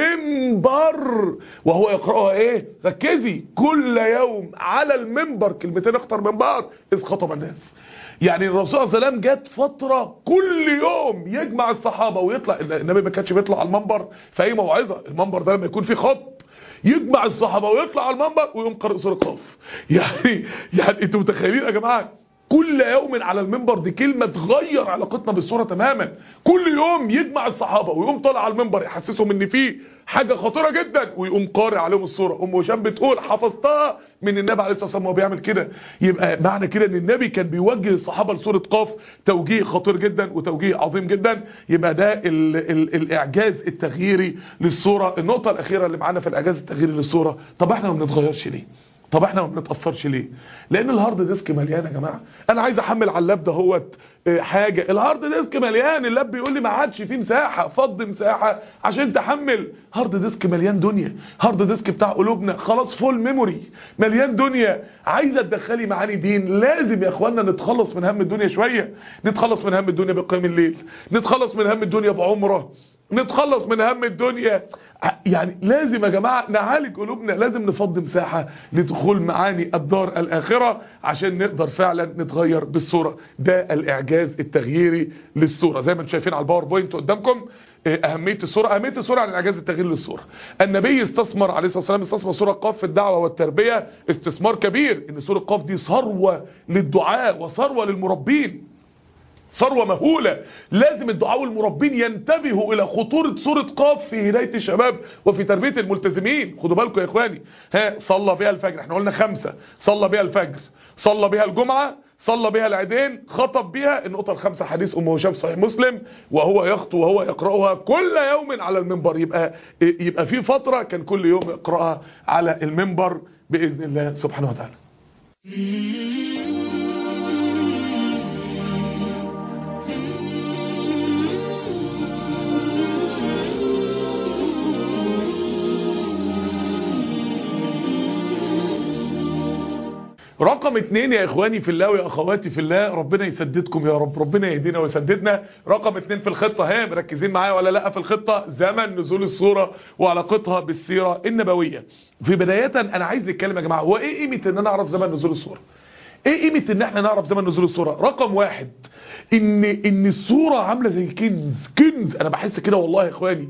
S1: المنبر وهو يقرأها ايه ركزي كل يوم على المنبر كلمتين اكتر من بعض اذ خطب الناس يعني الرسول صلى الله عليه وسلم جت فترة كل يوم يجمع الصحابة ويطلع النبي ما كانش بيطلع على المنبر في اي موعظة المنبر ده لما يكون فيه خط يجمع الصحابة ويطلع على المنبر ويقوم قارئ سورة قاف يعني يعني انتوا متخيلين يا جماعه كل يوم على المنبر دي كلمة تغير علاقتنا بالصورة تماما كل يوم يجمع الصحابة ويقوم طالع على المنبر يحسسهم ان فيه حاجة خطيرة جدا ويقوم قارئ عليهم الصورة ام هشام بتقول حفظتها من النبي عليه الصلاة والسلام وهو بيعمل كده يبقى معنى كده ان النبي كان بيوجه الصحابة لسورة قاف توجيه خطير جدا وتوجيه عظيم جدا يبقى ده ال ال الاعجاز التغييري للصورة النقطة الاخيرة اللي معانا في الاعجاز التغييري للصورة طب احنا ما بنتغيرش ليه طب احنا ما بنتاثرش ليه لان الهارد ديسك مليان يا جماعه انا عايز احمل على اللاب دهوت حاجه الهارد ديسك مليان اللاب بيقول لي ما عادش فيه مساحه فض مساحه عشان تحمل هارد ديسك مليان دنيا هارد ديسك بتاع قلوبنا خلاص فول ميموري مليان دنيا عايزه تدخلي معاني دين لازم يا اخوانا نتخلص من هم الدنيا شويه نتخلص من هم الدنيا بقيام الليل نتخلص من هم الدنيا بعمره نتخلص من هم الدنيا يعني لازم يا جماعة نعالج قلوبنا لازم نفضي مساحة لدخول معاني الدار الآخرة عشان نقدر فعلا نتغير بالصورة ده الإعجاز التغييري للصورة زي ما انتم شايفين على الباوربوينت قدامكم أهمية الصورة أهمية الصورة عن الإعجاز التغييري للصورة النبي استثمر عليه الصلاة والسلام استثمر صورة قاف في الدعوة والتربية استثمار كبير إن صورة قاف دي ثروة للدعاء وثروة للمربين ثروة مهولة لازم الدعاء والمربين ينتبهوا الى خطورة سورة قاف في هداية الشباب وفي تربية الملتزمين خدوا بالكم يا اخواني ها صلى بها الفجر احنا قلنا خمسة صلى بها الفجر صلى بها الجمعة صلى بها العيدين خطب بها النقطة الخامسة حديث أم هشام صحيح مسلم وهو يخطو وهو يقرأها كل يوم على المنبر يبقى يبقى في فترة كان كل يوم يقرأها على المنبر بإذن الله سبحانه وتعالى رقم اتنين يا اخواني في الله ويا اخواتي في الله ربنا يسددكم يا رب ربنا يهدينا ويسددنا رقم اتنين في الخطة ها مركزين معايا ولا لا في الخطة زمن نزول الصورة وعلاقتها بالسيرة النبوية في بداية انا عايز نتكلم يا جماعة هو ايه قيمة ان انا اعرف زمن نزول الصورة ايه قيمة ان احنا نعرف زمن نزول الصورة رقم واحد ان ان الصورة عاملة زي كنز كنز انا بحس كده والله يا اخواني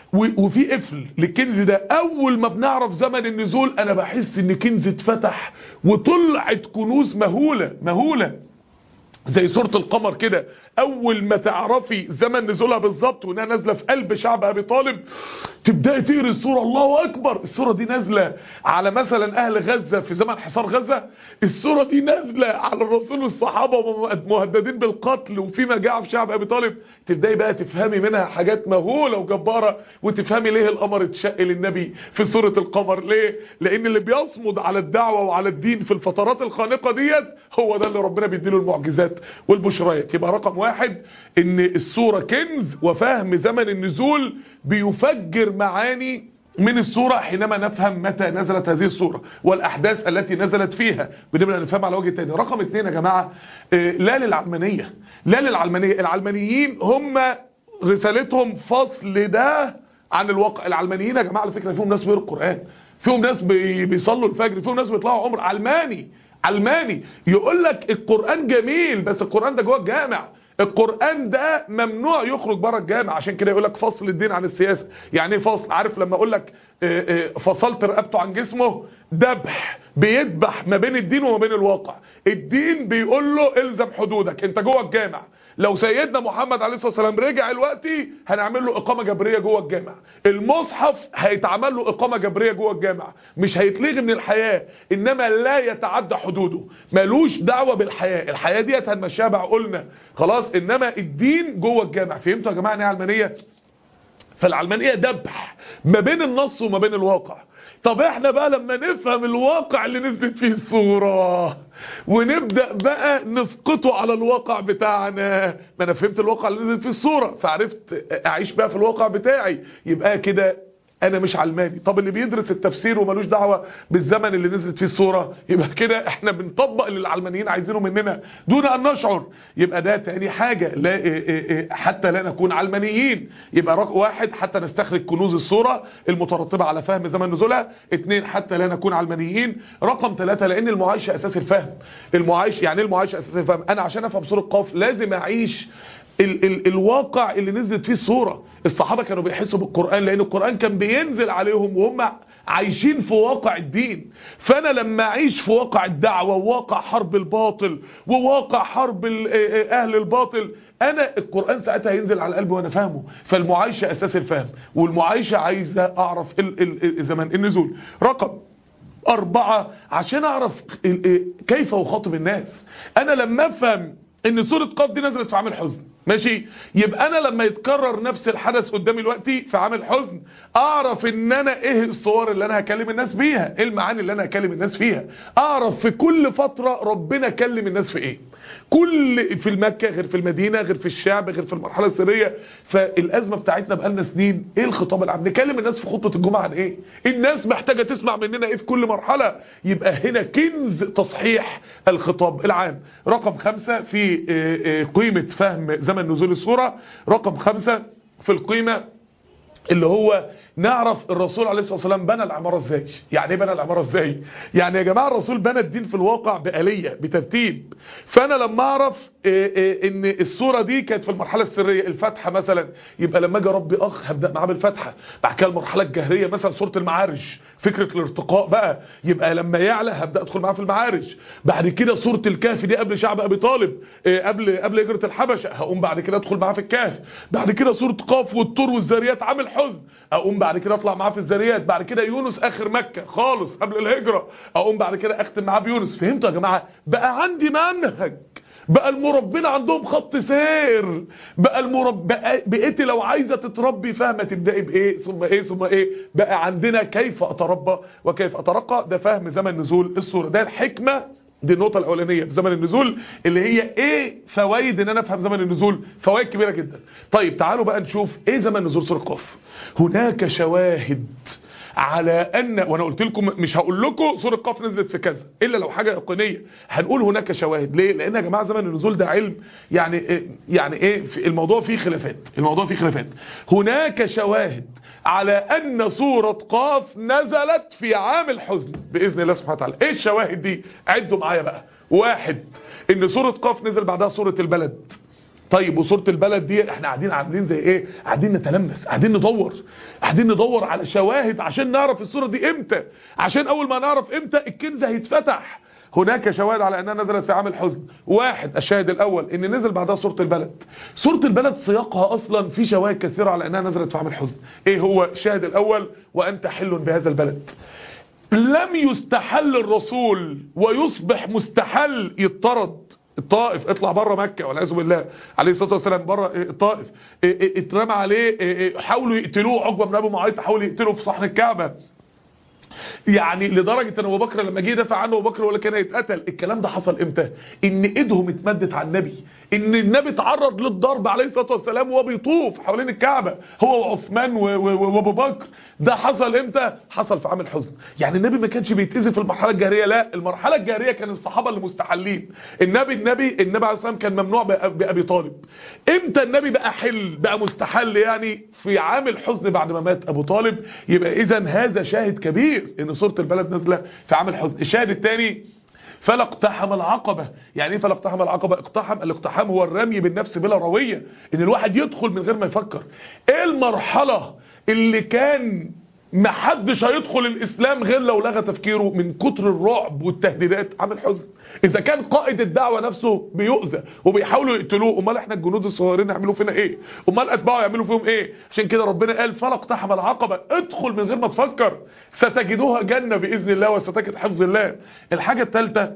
S1: وفي قفل للكنز ده اول ما بنعرف زمن النزول انا بحس ان كنز اتفتح وطلعت كنوز مهولة مهولة زي سورة القمر كده اول ما تعرفي زمن نزولها بالظبط وانها نازله في قلب شعب ابي طالب تبداي تقري السوره الله اكبر السوره دي نازله على مثلا اهل غزه في زمن حصار غزه السوره دي نازله على الرسول والصحابه مهددين بالقتل وفي مجاعه في شعب ابي طالب تبداي بقى تفهمي منها حاجات مهوله وجباره وتفهمي ليه القمر اتشق للنبي في سوره القمر ليه لان اللي بيصمد على الدعوه وعلى الدين في الفترات الخانقه ديت هو ده اللي ربنا بيديله المعجزات والبشريات يبقى رقم واحد ان السورة كنز وفهم زمن النزول بيفجر معاني من السورة حينما نفهم متى نزلت هذه السورة والأحداث التي نزلت فيها بنبدأ نفهم على وجه تاني رقم اتنين يا جماعة لا للعلمانية لا للعلمانية العلمانيين هم رسالتهم فصل ده عن الواقع العلمانيين يا جماعة على فكرة فيهم ناس بيقروا القرآن فيهم ناس بيصلوا الفجر فيهم ناس بيطلعوا عمر علماني علماني يقول لك القرآن جميل بس القرآن ده جوه الجامع القرآن ده ممنوع يخرج بره الجامع عشان كده يقول لك فصل الدين عن السياسة يعني ايه فصل عارف لما اقول لك فصلت رقبته عن جسمه ذبح بيذبح ما بين الدين وما بين الواقع الدين بيقول له الزم حدودك انت جوه الجامع لو سيدنا محمد عليه الصلاه والسلام رجع دلوقتي هنعمل له اقامه جبريه جوه الجامع المصحف هيتعمل له اقامه جبريه جوه الجامع مش هيتلغي من الحياه انما لا يتعدى حدوده ملوش دعوه بالحياه الحياه ديت هنمشيها بعقولنا خلاص انما الدين جوه الجامع فهمتوا يا جماعه ان ايه علمانيه فالعلمانيه ذبح ما بين النص وما بين الواقع طب احنا بقى لما نفهم الواقع اللي نزلت فيه الصورة ونبدأ بقى نسقطه على الواقع بتاعنا ما انا فهمت الواقع اللي نزلت فيه الصورة فعرفت اعيش بقى في الواقع بتاعي يبقى كده انا مش علماني طب اللي بيدرس التفسير وملوش دعوة بالزمن اللي نزلت فيه الصورة يبقى كده احنا بنطبق اللي العلمانيين عايزينه مننا دون ان نشعر يبقى ده تاني حاجة لا إيه إيه حتى لا نكون علمانيين يبقى رقم واحد حتى نستخرج كنوز الصورة المترتبة على فهم زمن نزولها اتنين حتى لا نكون علمانيين رقم ثلاثة لان المعايشة اساس الفهم المعايش يعني ايه المعايشة اساس الفهم انا عشان افهم سورة قاف لازم اعيش ال ال الواقع اللي نزلت فيه الصورة الصحابة كانوا بيحسوا بالقرآن لأن القرآن كان بينزل عليهم وهم عايشين في واقع الدين فأنا لما أعيش في واقع الدعوة وواقع حرب الباطل وواقع حرب أهل الباطل أنا القرآن ساعتها ينزل على قلبي وأنا فاهمه فالمعايشة أساس الفهم والمعايشة عايزة أعرف ال ال زمن النزول رقم أربعة عشان أعرف كيف أخاطب الناس أنا لما أفهم ان سورة قاف دي نزلت في عام حزن ماشي يبقى انا لما يتكرر نفس الحدث قدامي دلوقتي في عام الحزن اعرف ان انا ايه الصور اللي انا هكلم الناس بيها ايه المعاني اللي انا هكلم الناس فيها اعرف في كل فترة ربنا كلم الناس في ايه كل في المكة غير في المدينة غير في الشعب غير في المرحلة السرية فالازمة بتاعتنا بقالنا سنين ايه الخطاب العام نكلم الناس في خطبة الجمعة عن ايه الناس محتاجة تسمع مننا ايه في كل مرحلة يبقى هنا كنز تصحيح الخطاب العام رقم خمسة في قيمة فهم زمن نزول السورة رقم خمسة في القيمة اللي هو نعرف الرسول عليه الصلاة والسلام بنى العمارة ازاي يعني ايه بنى العمارة ازاي يعني يا جماعة الرسول بنى الدين في الواقع بآلية بترتيب فانا لما اعرف إيه إيه ان الصورة دي كانت في المرحلة السرية الفتحة مثلا يبقى لما اجي اربي اخ هبدأ معاه بالفتحة بعد كده المرحلة الجهرية مثلا سورة المعارج فكرة الارتقاء بقى يبقى لما يعلى هبدأ ادخل معاه في المعارج بعد كده سورة الكهف دي قبل شعب ابي طالب إيه قبل قبل هجرة الحبشة هقوم بعد كده ادخل معاه في الكهف بعد كده سورة قاف والطور والذريات عامل حزن اقوم بعد كده اطلع معاه في الذريات بعد كده يونس اخر مكة خالص قبل الهجرة اقوم بعد كده اختم معاه بيونس فهمتوا يا جماعة بقى عندي منهج بقى المربين عندهم خط سير بقى المرب بقى بقيتي لو عايزه تتربي فاهمه تبداي بايه ثم ايه ثم ايه بقى عندنا كيف اتربى وكيف اترقى ده فهم زمن نزول الصوره ده الحكمه دي النقطة الأولانية في زمن النزول اللي هي ايه فوائد ان انا افهم زمن النزول فوائد كبيرة جدا طيب تعالوا بقى نشوف ايه زمن نزول سورة قاف هناك شواهد على ان وانا قلت لكم مش هقول لكم سوره قاف نزلت في كذا الا لو حاجه يقينيه هنقول هناك شواهد ليه لان يا جماعه زمن النزول ده علم يعني إيه يعني ايه في الموضوع فيه خلافات الموضوع فيه خلافات هناك شواهد على ان سوره قاف نزلت في عام الحزن باذن الله سبحانه وتعالى ايه الشواهد دي عدوا معايا بقى واحد ان سوره قاف نزل بعدها سوره البلد طيب وصورة البلد دي احنا قاعدين عاملين زي ايه قاعدين نتلمس قاعدين ندور قاعدين ندور على شواهد عشان نعرف الصورة دي امتى عشان اول ما نعرف امتى الكنز هيتفتح هناك شواهد على انها نزلت في عام الحزن واحد الشاهد الاول ان نزل بعدها سورة البلد سورة البلد سياقها اصلا في شواهد كثيرة على انها نزلت في عام الحزن ايه هو الشاهد الاول وانت حل بهذا البلد لم يستحل الرسول ويصبح مستحل يطرد الطائف اطلع بره مكة والعياذ بالله عليه الصلاه والسلام بره الطائف اترمى عليه حاولوا يقتلوه عقبه بن ابي معيط حاولوا يقتلوه في صحن الكعبه يعني لدرجة ان ابو بكر لما جه دافع عنه ابو بكر ولا كان هيتقتل الكلام ده حصل امتى ان ايدهم اتمدت على النبي ان النبي اتعرض للضرب عليه الصلاه والسلام وهو بيطوف حوالين الكعبه هو وعثمان وابو بكر ده حصل امتى حصل في عام الحزن يعني النبي ما كانش بيتاذي في المرحله الجاهليه لا المرحله الجاهليه كان الصحابه اللي مستحلين النبي النبي النبي عليه الصلاه كان ممنوع بابي طالب امتى النبي بقى حل بقى مستحل يعني في عام الحزن بعد ما مات ابو طالب يبقى اذا هذا شاهد كبير ان سوره البلد نازله في عام الحزن الشاهد الثاني فلا اقتحم العقبة يعني ايه فلا اقتحم العقبة اقتحم الاقتحام هو الرمي بالنفس بلا روية ان الواحد يدخل من غير ما يفكر ايه المرحلة اللي كان محدش هيدخل الاسلام غير لو لغى تفكيره من كتر الرعب والتهديدات عامل حزن اذا كان قائد الدعوة نفسه بيؤذى وبيحاولوا يقتلوه امال احنا الجنود الصغيرين يعملوا فينا ايه امال اتباعه يعملوا فيهم ايه عشان كده ربنا قال فلا اقتحم العقبة ادخل من غير ما تفكر ستجدوها جنة باذن الله وستجد حفظ الله الحاجة الثالثة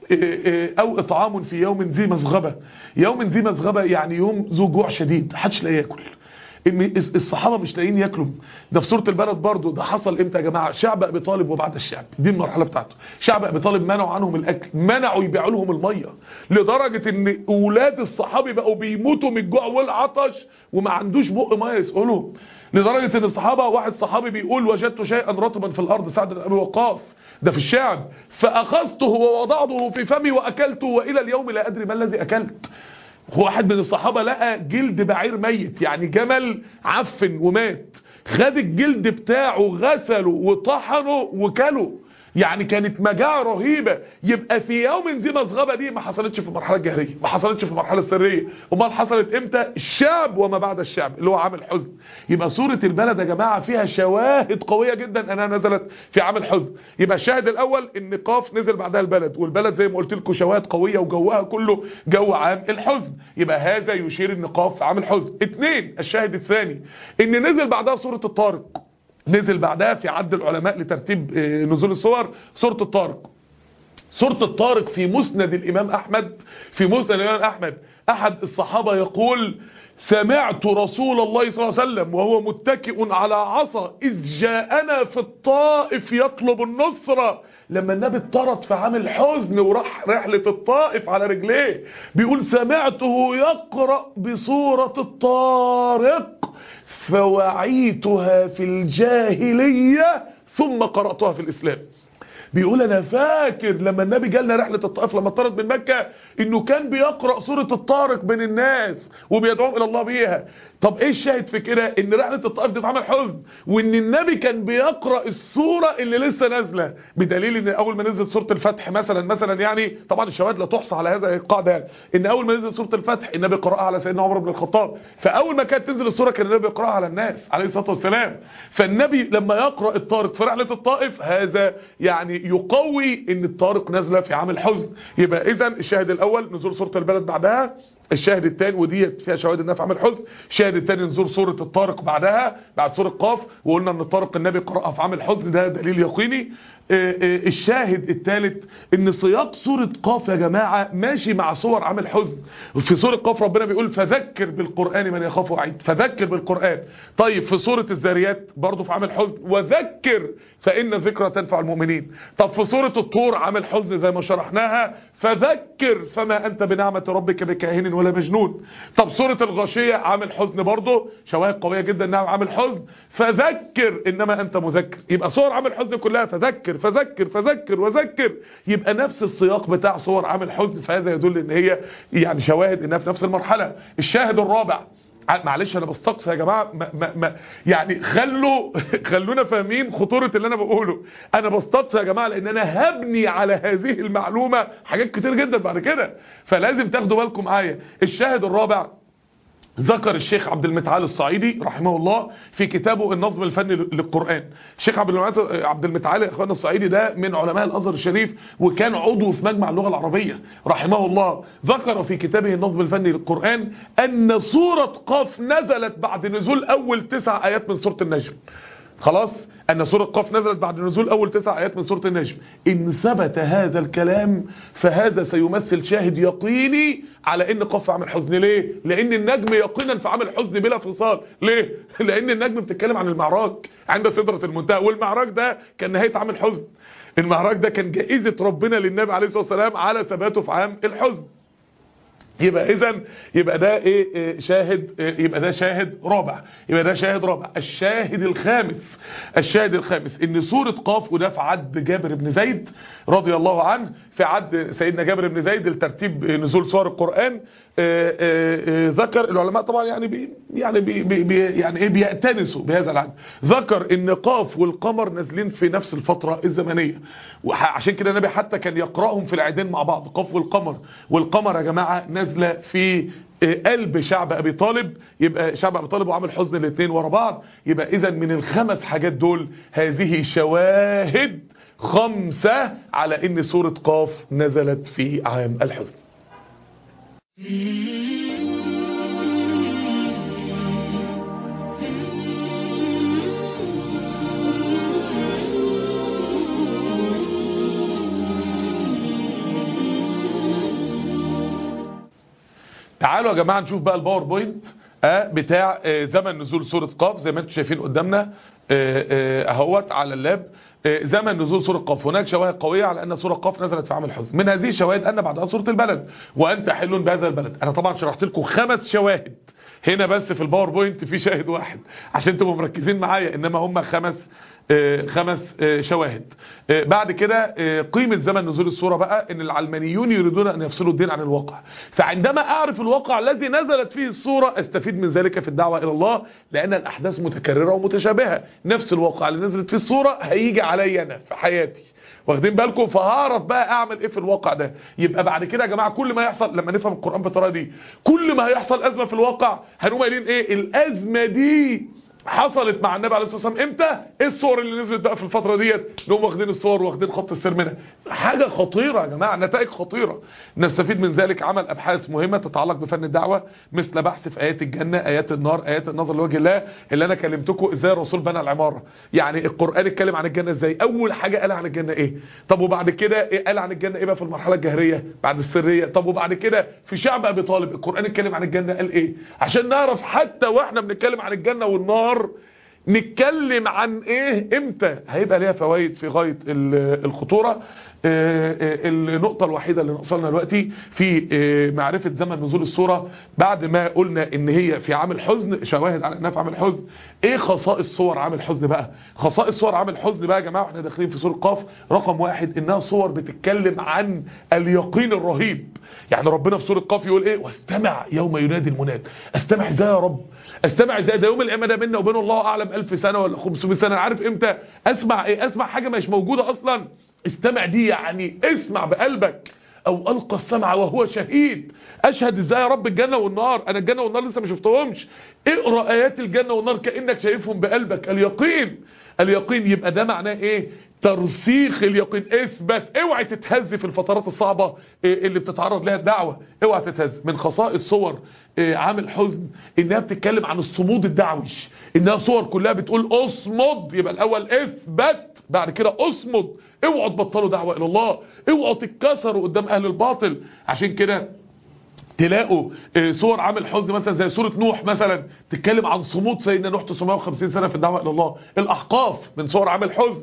S1: او اطعام في يوم ذي مسغبة يوم ذي مسغبة يعني يوم ذو جوع شديد محدش لا ياكل الصحابه مش لاقيين ياكلوا ده في سوره البلد برضو ده حصل امتى يا جماعه شعب ابي طالب وبعد الشعب دي المرحله بتاعته شعب ابي طالب منعوا عنهم الاكل منعوا يبيعوا لهم الميه لدرجه ان اولاد الصحابي بقوا بيموتوا من الجوع والعطش وما عندوش بق ميه يسقلهم لدرجه ان الصحابه واحد صحابي بيقول وجدت شيئا رطبا في الارض سعد بن ابي وقاص ده في الشعب فاخذته ووضعته في فمي واكلته والى اليوم لا ادري ما الذي اكلت واحد من الصحابة لقى جلد بعير ميت يعني جمل عفن ومات خد الجلد بتاعه غسله وطحنه وكله يعني كانت مجاعة رهيبة يبقى في يوم ذي مسغبة دي ما حصلتش في المرحلة الجاهلية ما حصلتش في المرحلة السرية امال حصلت امتى الشعب وما بعد الشعب اللي هو عام الحزن يبقى سورة البلد يا جماعة فيها شواهد قوية جدا انها نزلت في عام الحزن يبقى الشاهد الاول ان قاف نزل بعدها البلد والبلد زي ما قلت لكم شواهد قوية وجوها كله جو عام الحزن يبقى هذا يشير ان قاف في عام الحزن اثنين الشاهد الثاني ان نزل بعدها سورة الطارق نزل بعدها في عد العلماء لترتيب نزول الصور سورة الطارق سورة الطارق في مسند الإمام أحمد في مسند الإمام أحمد أحد الصحابة يقول سمعت رسول الله صلى الله عليه وسلم وهو متكئ على عصا إذ جاءنا في الطائف يطلب النصرة لما النبي اضطرد في عام الحزن وراح رحلة الطائف على رجليه بيقول سمعته يقرأ بصورة الطارق فوعيتها في الجاهلية ثم قرأتها في الإسلام بيقول انا فاكر لما النبي جالنا رحلة الطائف لما اطرد من مكة انه كان بيقرأ سورة الطارق بين الناس وبيدعوهم الى الله بيها طب ايه الشاهد في كده ان رحلة الطائف دي اتعمل حزن وان النبي كان بيقرأ السورة اللي لسه نازلة بدليل ان اول ما نزلت سورة الفتح مثلا مثلا يعني طبعا الشواهد لا تحصى على هذا القاعدة يعني ان اول ما نزلت سورة الفتح النبي قرأها على سيدنا عمر بن الخطاب فاول ما كانت تنزل السورة كان النبي يقرأها على الناس عليه الصلاة والسلام فالنبي لما يقرأ الطارق في رحلة الطائف هذا يعني يقوي ان الطارق نازله في عام الحزن يبقى اذا الشاهد الاول نزول سوره البلد بعدها الشاهد الثاني وديت فيها شواهد انها في عام الحزن الشاهد الثاني نزول سوره الطارق بعدها بعد سوره قاف وقلنا ان الطارق النبي قراها في عام الحزن ده دليل يقيني الشاهد الثالث ان سياق سوره قاف يا جماعه ماشي مع صور عام الحزن في سوره قاف ربنا بيقول فذكر بالقران من يخاف وعيد فذكر بالقران طيب في سوره الذاريات برضه في عام الحزن وذكر فان ذكرى تنفع المؤمنين طب في سوره الطور عام الحزن زي ما شرحناها فذكر فما انت بنعمه ربك بكاهن ولا مجنون طب سورة الغاشية عامل حزن برضه شواهد قوية جدا انها عامل حزن فذكر انما انت مذكر يبقى صور عامل حزن كلها فذكر فذكر فذكر وذكر يبقى نفس السياق بتاع صور عامل حزن فهذا يدل ان هي يعني شواهد انها في نفس المرحلة الشاهد الرابع معلش انا بستقصى يا جماعه ما ما ما يعني خلوا خلونا فاهمين خطوره اللي انا بقوله انا بستقصى يا جماعه لان انا هبني على هذه المعلومه حاجات كتير جدا بعد كده فلازم تاخدوا بالكم معايا الشاهد الرابع ذكر الشيخ عبد المتعال الصعيدي رحمه الله في كتابه النظم الفني للقرآن الشيخ عبد المتعال يا اخوانا الصعيدي ده من علماء الازهر الشريف وكان عضو في مجمع اللغة العربية رحمه الله ذكر في كتابه النظم الفني للقرآن ان سورة قاف نزلت بعد نزول اول تسع ايات من سورة النجم خلاص أن سورة قاف نزلت بعد نزول أول تسع آيات من سورة النجم إن ثبت هذا الكلام فهذا سيمثل شاهد يقيني على إن قاف عامل حزن ليه؟ لأن النجم يقينا في عامل حزن بلا فصال ليه؟ لأن النجم بتتكلم عن المعراج عند سدرة المنتهى والمعراج ده كان نهاية عامل حزن المعراج ده كان جائزة ربنا للنبي عليه الصلاة والسلام على ثباته في عام الحزن يبقى اذا يبقى ده ايه, إيه شاهد إيه يبقى ده شاهد رابع يبقى ده شاهد رابع الشاهد الخامس الشاهد الخامس ان سورة قاف وده في عد جابر بن زيد رضي الله عنه في عد سيدنا جابر بن زيد لترتيب نزول سور القرآن آآ آآ ذكر العلماء طبعا يعني بي يعني بي بي يعني ايه بيأتنسوا بهذا العد ذكر ان قاف والقمر نازلين في نفس الفترة الزمنية وعشان كده النبي حتى كان يقرأهم في العيدين مع بعض قاف والقمر والقمر يا جماعة نازلة في قلب شعب ابي طالب يبقى شعب ابي طالب وعامل حزن الاثنين ورا بعض يبقى اذا من الخمس حاجات دول هذه شواهد خمسة على ان سورة قاف نزلت في عام الحزن تعالوا يا جماعة نشوف بقى الباوربوينت آه بتاع آه زمن نزول سورة قاف زي ما انتم شايفين قدامنا اهوت على اللاب زمن نزول سورة قاف هناك شواهد قوية على أن سورة قاف نزلت في عام الحزن من هذه الشواهد أن بعدها سورة البلد وأنت حل بهذا البلد أنا طبعا شرحت لكم خمس شواهد هنا بس في الباوربوينت في شاهد واحد عشان تبقوا مركزين معايا إنما هم خمس خمس شواهد بعد كده قيمة زمن نزول السورة بقى ان العلمانيون يريدون ان يفصلوا الدين عن الواقع فعندما اعرف الواقع الذي نزلت فيه السورة استفيد من ذلك في الدعوة الى الله لان الاحداث متكررة ومتشابهة نفس الواقع اللي نزلت فيه السورة هيجي عليا انا في حياتي واخدين بالكم فهعرف بقى اعمل ايه في الواقع ده يبقى بعد كده يا جماعه كل ما يحصل لما نفهم القران بالطريقه دي كل ما هيحصل ازمه في الواقع هنقوم قايلين ايه الازمه دي حصلت مع النبي عليه الصلاه والسلام امتى ايه الصور اللي نزلت بقى في الفتره ديت نقوم واخدين الصور واخدين خط السير منها حاجه خطيره يا جماعه نتائج خطيره نستفيد من ذلك عمل ابحاث مهمه تتعلق بفن الدعوه مثل بحث في ايات الجنه ايات النار ايات النظر لوجه الله اللي انا كلمتكم ازاي الرسول بنى العماره يعني القران اتكلم عن الجنه ازاي اول حاجه قال عن الجنه ايه طب وبعد كده إيه قال عن الجنه ايه بقى في المرحله الجهريه بعد السريه طب وبعد كده في شعب ابي طالب القران اتكلم عن الجنه قال ايه عشان نعرف حتى واحنا بنتكلم عن الجنه والنار نتكلم عن ايه امتى هيبقى ليها فوائد في غاية الخطورة النقطة الوحيدة اللي نقصلنا دلوقتي في معرفة زمن نزول السورة بعد ما قلنا ان هي في عام الحزن شواهد على انها في عام الحزن ايه خصائص صور عام الحزن بقى خصائص صور عام الحزن بقى يا جماعة واحنا داخلين في سورة قاف رقم واحد انها صور بتتكلم عن اليقين الرهيب يعني ربنا في سورة قاف يقول ايه واستمع يوم ينادي المناد استمع ازاي يا رب استمع ازاي ده يوم القيامه ده بيننا وبين الله اعلم 1000 سنه ولا 500 سنه عارف امتى اسمع ايه اسمع حاجه مش موجوده اصلا استمع دي يعني اسمع بقلبك او القى السمع وهو شهيد اشهد ازاي يا رب الجنه والنار انا الجنه والنار لسه ما شفتهمش اقرا ايات الجنه والنار كانك شايفهم بقلبك اليقين اليقين يبقى ده معناه ايه ترسيخ اليقين اثبت اوعي تتهز في الفترات الصعبة اللي بتتعرض لها الدعوة اوعي تتهز من خصائص صور عامل حزن انها بتتكلم عن الصمود الدعوي انها صور كلها بتقول اصمد يبقى الاول اثبت بعد كده اصمد اوعوا تبطلوا دعوة الى الله اوعوا تتكسروا قدام اهل الباطل عشان كده تلاقوا صور عامل حزن مثلا زي سورة نوح مثلا تتكلم عن صمود سيدنا نوح 950 سنة في الدعوة الى الله الاحقاف من صور عامل حزن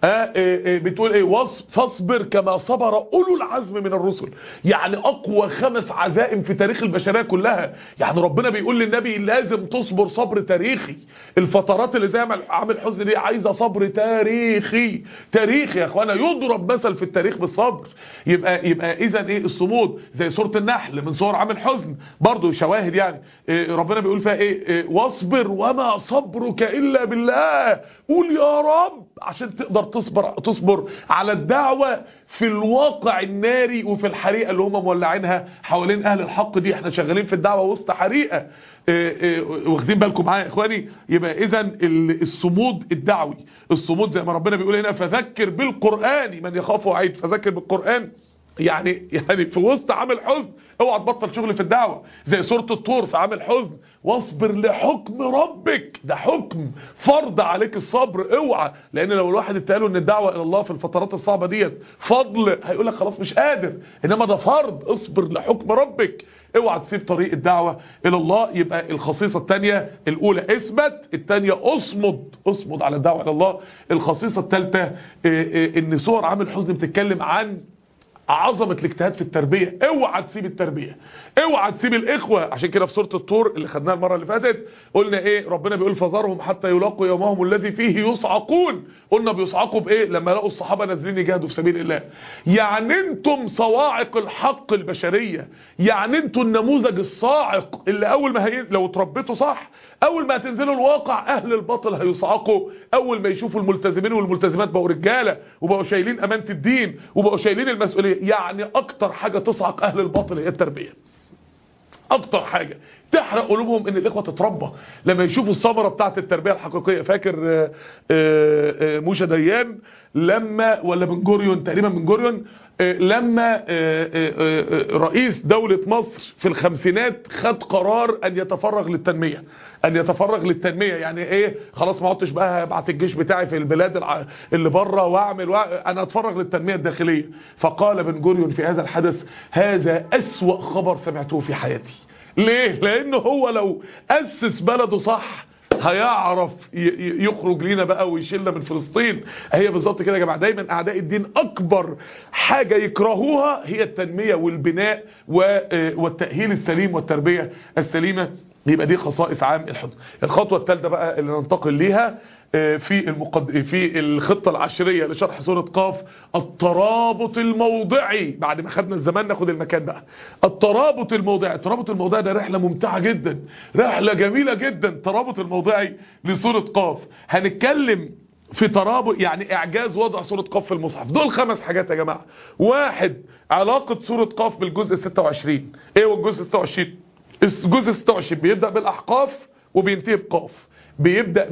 S1: آه آه آه بتقول ايه وص- فاصبر كما صبر اولو العزم من الرسل يعني اقوى خمس عزائم في تاريخ البشريه كلها يعني ربنا بيقول للنبي لازم تصبر صبر تاريخي الفترات اللي زي عامل عامل حزن دي عايزه صبر تاريخي تاريخي يا اخوانا يضرب مثل في التاريخ بالصبر يبقى يبقى اذا ايه الصمود زي سوره النحل من صور عامل حزن برضو شواهد يعني إيه ربنا بيقول فيها ايه, إيه واصبر وما صبرك الا بالله قول يا رب عشان تقدر تصبر تصبر على الدعوه في الواقع الناري وفي الحريقه اللي هم مولعينها حوالين اهل الحق دي احنا شغالين في الدعوه وسط حريقه إيه إيه واخدين بالكم معايا يا اخواني يبقى اذا الصمود الدعوي الصمود زي ما ربنا بيقول هنا فذكر بالقران من يخاف وعيد فذكر بالقران يعني يعني في وسط عامل حزن اوعى تبطل شغل في الدعوه زي سوره الطور في عامل حزن واصبر لحكم ربك ده حكم فرض عليك الصبر اوعى لان لو الواحد اتقاله ان الدعوه الى الله في الفترات الصعبه ديت فضل هيقول لك خلاص مش قادر انما ده فرض اصبر لحكم ربك اوعى تسيب طريق الدعوه الى الله يبقى الخصيصه الثانيه الاولى اثبت الثانيه اصمد اصمد على الدعوه الى الله الخصيصه الثالثه ان سور عامل حزن بتتكلم عن عظمة الاجتهاد في التربية اوعى تسيب التربية اوعى تسيب الاخوة عشان كده في سورة الطور اللي خدناها المرة اللي فاتت قلنا ايه ربنا بيقول فذرهم حتى يلاقوا يومهم الذي فيه يصعقون قلنا بيصعقوا بايه لما لقوا الصحابة نازلين يجاهدوا في سبيل الله يعني انتم صواعق الحق البشرية يعني انتم النموذج الصاعق اللي اول ما هي... لو اتربيتوا صح اول ما هتنزلوا الواقع اهل الباطل هيصعقوا اول ما يشوفوا الملتزمين والملتزمات بقوا رجالة وبقوا شايلين امانة الدين وبقوا شايلين المسؤولية يعني اكتر حاجة تصعق اهل الباطل هي التربية اكتر حاجة تحرق قلوبهم ان الاخوة تتربى لما يشوفوا الثمرة بتاعت التربية الحقيقية فاكر آآ آآ موشا ديان لما ولا بن جوريون تقريبا بن جوريون لما رئيس دولة مصر في الخمسينات خد قرار ان يتفرغ للتنمية ان يتفرغ للتنمية يعني ايه خلاص ما عدتش بقى هبعت الجيش بتاعي في البلاد اللي بره واعمل وأ... انا اتفرغ للتنمية الداخلية فقال بن جوريون في هذا الحدث هذا اسوأ خبر سمعته في حياتي ليه لانه هو لو اسس بلده صح هيعرف يخرج لينا بقى ويشيلنا من فلسطين هي بالظبط كده يا جماعه دايما اعداء الدين اكبر حاجه يكرهوها هي التنميه والبناء والتاهيل السليم والتربيه السليمه يبقى دي خصائص عام الحزن الخطوه الثالثه بقى اللي ننتقل ليها في المقد... في الخطه العشريه لشرح سوره قاف الترابط الموضعي بعد ما خدنا الزمان ناخد المكان بقى الترابط الموضعي الترابط الموضعي ده رحله ممتعه جدا رحله جميله جدا الترابط الموضعي لسوره قاف هنتكلم في ترابط يعني اعجاز وضع سوره قاف في المصحف دول خمس حاجات يا جماعه واحد علاقه سوره قاف بالجزء 26 ايه هو الجزء 26 الجزء 26 بيبدا بالاحقاف وبينتهي بقاف بيبدا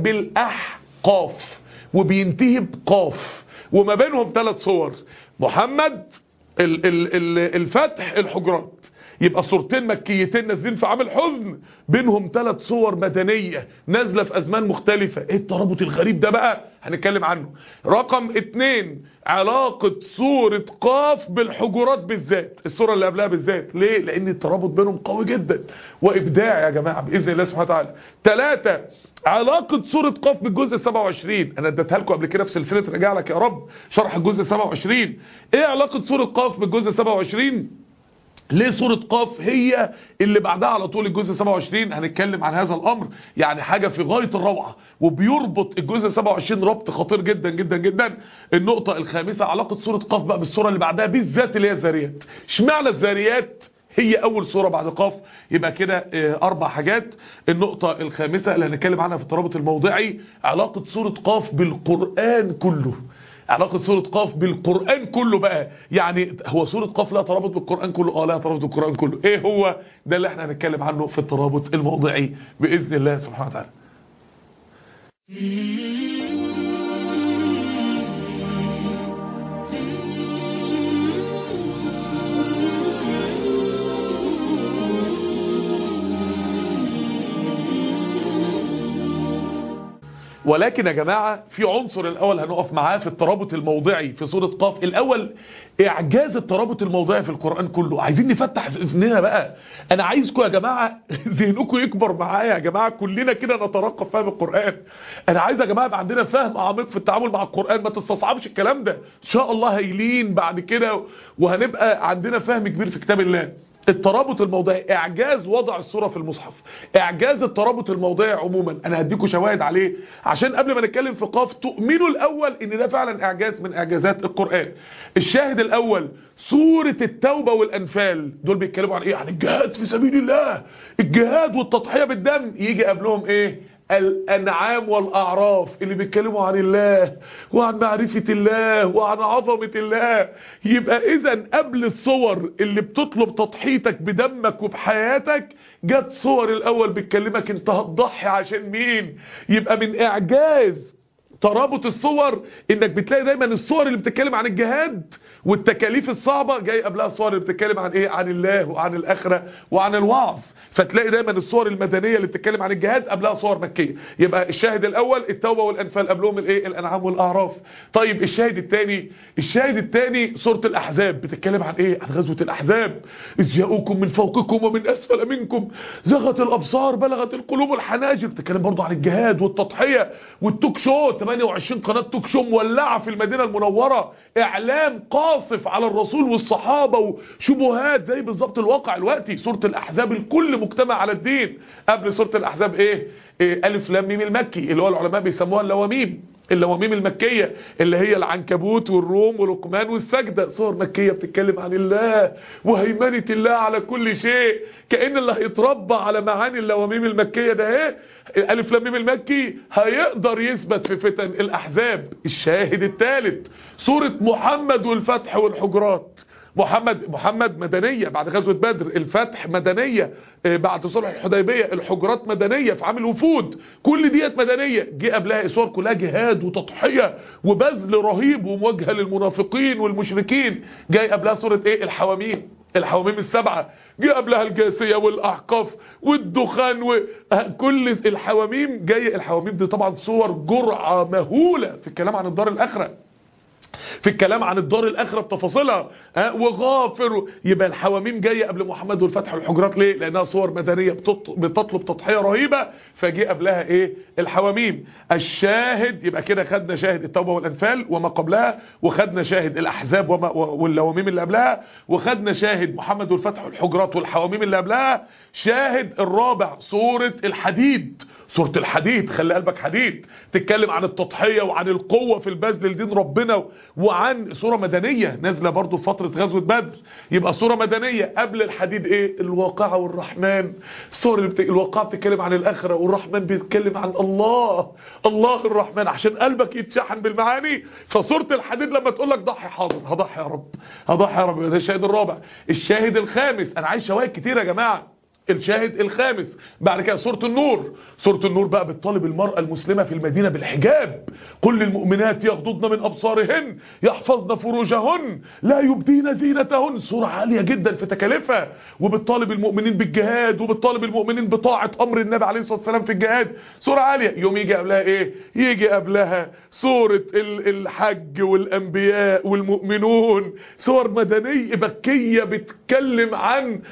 S1: بالاحقاف وبينتهي بقاف وما بينهم ثلاث صور محمد ال ال ال الفتح الحجرات يبقى صورتين مكيتين نازلين في عامل حزن بينهم ثلاث صور مدنية نازلة في أزمان مختلفة ايه الترابط الغريب ده بقى هنتكلم عنه رقم اتنين علاقة سورة قاف بالحجرات بالذات الصورة اللي قبلها بالذات ليه لان الترابط بينهم قوي جدا وابداع يا جماعة بإذن الله سبحانه وتعالى ثلاثة علاقة سورة قاف بالجزء 27 انا اديتها لكم قبل كده في سلسلة رجع لك يا رب شرح الجزء 27 ايه علاقة سورة قاف بالجزء 27 ليه سورة قاف هي اللي بعدها على طول الجزء 27 هنتكلم عن هذا الامر يعني حاجة في غاية الروعة وبيربط الجزء 27 ربط خطير جدا جدا جدا النقطة الخامسة علاقة سورة قاف بقى بالسورة اللي بعدها بالذات اللي هي الذاريات اشمعنى الذاريات هي اول سورة بعد قاف يبقى كده اربع حاجات النقطة الخامسة اللي هنتكلم عنها في الترابط الموضعي علاقة سورة قاف بالقرآن كله علاقة سورة قاف بالقرآن كله بقى يعني هو سورة قاف لها ترابط بالقرآن كله اه لها ترابط بالقرآن كله ايه هو ده اللي احنا هنتكلم عنه في الترابط الموضعي بإذن الله سبحانه وتعالى ولكن يا جماعة في عنصر الأول هنقف معاه في الترابط الموضعي في سورة قاف الأول إعجاز الترابط الموضعي في القرآن كله عايزين نفتح ذهننا بقى أنا عايزكم يا جماعة ذهنكم يكبر معايا يا جماعة كلنا كده نترقب فهم القرآن أنا عايز يا جماعة يبقى عندنا فهم عميق في التعامل مع القرآن ما تستصعبش الكلام ده إن شاء الله هيلين بعد كده وهنبقى عندنا فهم كبير في كتاب الله الترابط الموضعي اعجاز وضع الصورة في المصحف اعجاز الترابط الموضعي عموما انا هديكم شواهد عليه عشان قبل ما نتكلم في قاف تؤمنوا الاول ان ده فعلا اعجاز من اعجازات القرآن الشاهد الاول سورة التوبة والانفال دول بيتكلموا عن ايه عن الجهاد في سبيل الله الجهاد والتضحية بالدم يجي قبلهم ايه الأنعام والأعراف اللي بيتكلموا عن الله وعن معرفة الله وعن عظمة الله يبقى إذا قبل الصور اللي بتطلب تضحيتك بدمك وبحياتك جت صور الأول بتكلمك انت هتضحي عشان مين يبقى من إعجاز ترابط الصور انك بتلاقي دايما الصور اللي بتتكلم عن الجهاد والتكاليف الصعبة جاي قبلها الصور اللي بتتكلم عن ايه عن الله وعن الاخرة وعن الوعظ فتلاقي دايما الصور المدنية اللي بتتكلم عن الجهاد قبلها صور مكية يبقى الشاهد الاول التوبة والانفال قبلهم الايه الانعام والاعراف طيب الشاهد الثاني الشاهد الثاني سورة الاحزاب بتتكلم عن ايه عن غزوة الاحزاب اذ جاءوكم من فوقكم ومن اسفل منكم زغت الابصار بلغت القلوب الحناجر بتتكلم برضو عن الجهاد والتضحية والتوك شو 28 قناة توك شو مولعة في المدينة المنورة اعلام قاصف على الرسول والصحابة وشبهات زي بالظبط الواقع الوقتي سورة الاحزاب الكل مجتمع على الدين قبل سورة الاحزاب ايه, إيه الف لام ميم المكي اللي هو العلماء بيسموها اللواميم اللواميم المكية اللي هي العنكبوت والروم ولقمان والسجدة صور مكية بتتكلم عن الله وهيمنة الله على كل شيء كأن اللي هيتربى على معاني اللواميم المكية ده ايه الف لام ميم المكي هيقدر يثبت في فتن الاحزاب الشاهد الثالث سورة محمد والفتح والحجرات محمد محمد مدنية بعد غزوة بدر الفتح مدنية بعد صلح الحديبية الحجرات مدنية في عامل وفود كل ديت مدنية جه قبلها اسوار كلها جهاد وتضحية وبذل رهيب ومواجهة للمنافقين والمشركين جاي قبلها سورة ايه الحواميم الحواميم السبعة جه قبلها الجاسية والأحقاف والدخان وكل الحواميم جاي الحواميم دي طبعا صور جرعة مهولة في الكلام عن الدار الآخرة في الكلام عن الدار الاخره بتفاصيلها ها وغافر يبقى الحواميم جايه قبل محمد والفتح والحجرات ليه لانها صور مدنيه بتطلب تضحيه رهيبه فجه قبلها ايه الحواميم الشاهد يبقى كده خدنا شاهد التوبه والانفال وما قبلها وخدنا شاهد الاحزاب وما واللواميم اللي قبلها وخدنا شاهد محمد والفتح والحجرات والحواميم اللي قبلها شاهد الرابع سوره الحديد سورة الحديد خلي قلبك حديد تتكلم عن التضحية وعن القوة في البذل لدين ربنا وعن سورة مدنية نازلة برضو في فترة غزوة بدر يبقى سورة مدنية قبل الحديد ايه الواقعة والرحمن السورة اللي بت... الواقعة بتتكلم عن الآخرة والرحمن بيتكلم عن الله الله الرحمن عشان قلبك يتشحن بالمعاني فسورة الحديد لما تقول لك ضحي حاضر هضحي يا رب هضحي يا رب ده الشاهد الرابع الشاهد الخامس انا عايز شواهد كتير يا جماعه الشاهد الخامس بعد كده سورة النور سورة النور بقى بتطالب المرأة المسلمة في المدينة بالحجاب قل للمؤمنات يغضضن من أبصارهن يحفظن فروجهن لا يبدين زينتهن سورة عالية جدا في تكاليفها وبتطالب المؤمنين بالجهاد وبتطالب المؤمنين بطاعة أمر النبي عليه الصلاة والسلام في الجهاد سورة عالية يوم يجي قبلها إيه يجي قبلها سورة الحج والأنبياء والمؤمنون سور مدنية بكية بتتكلم عن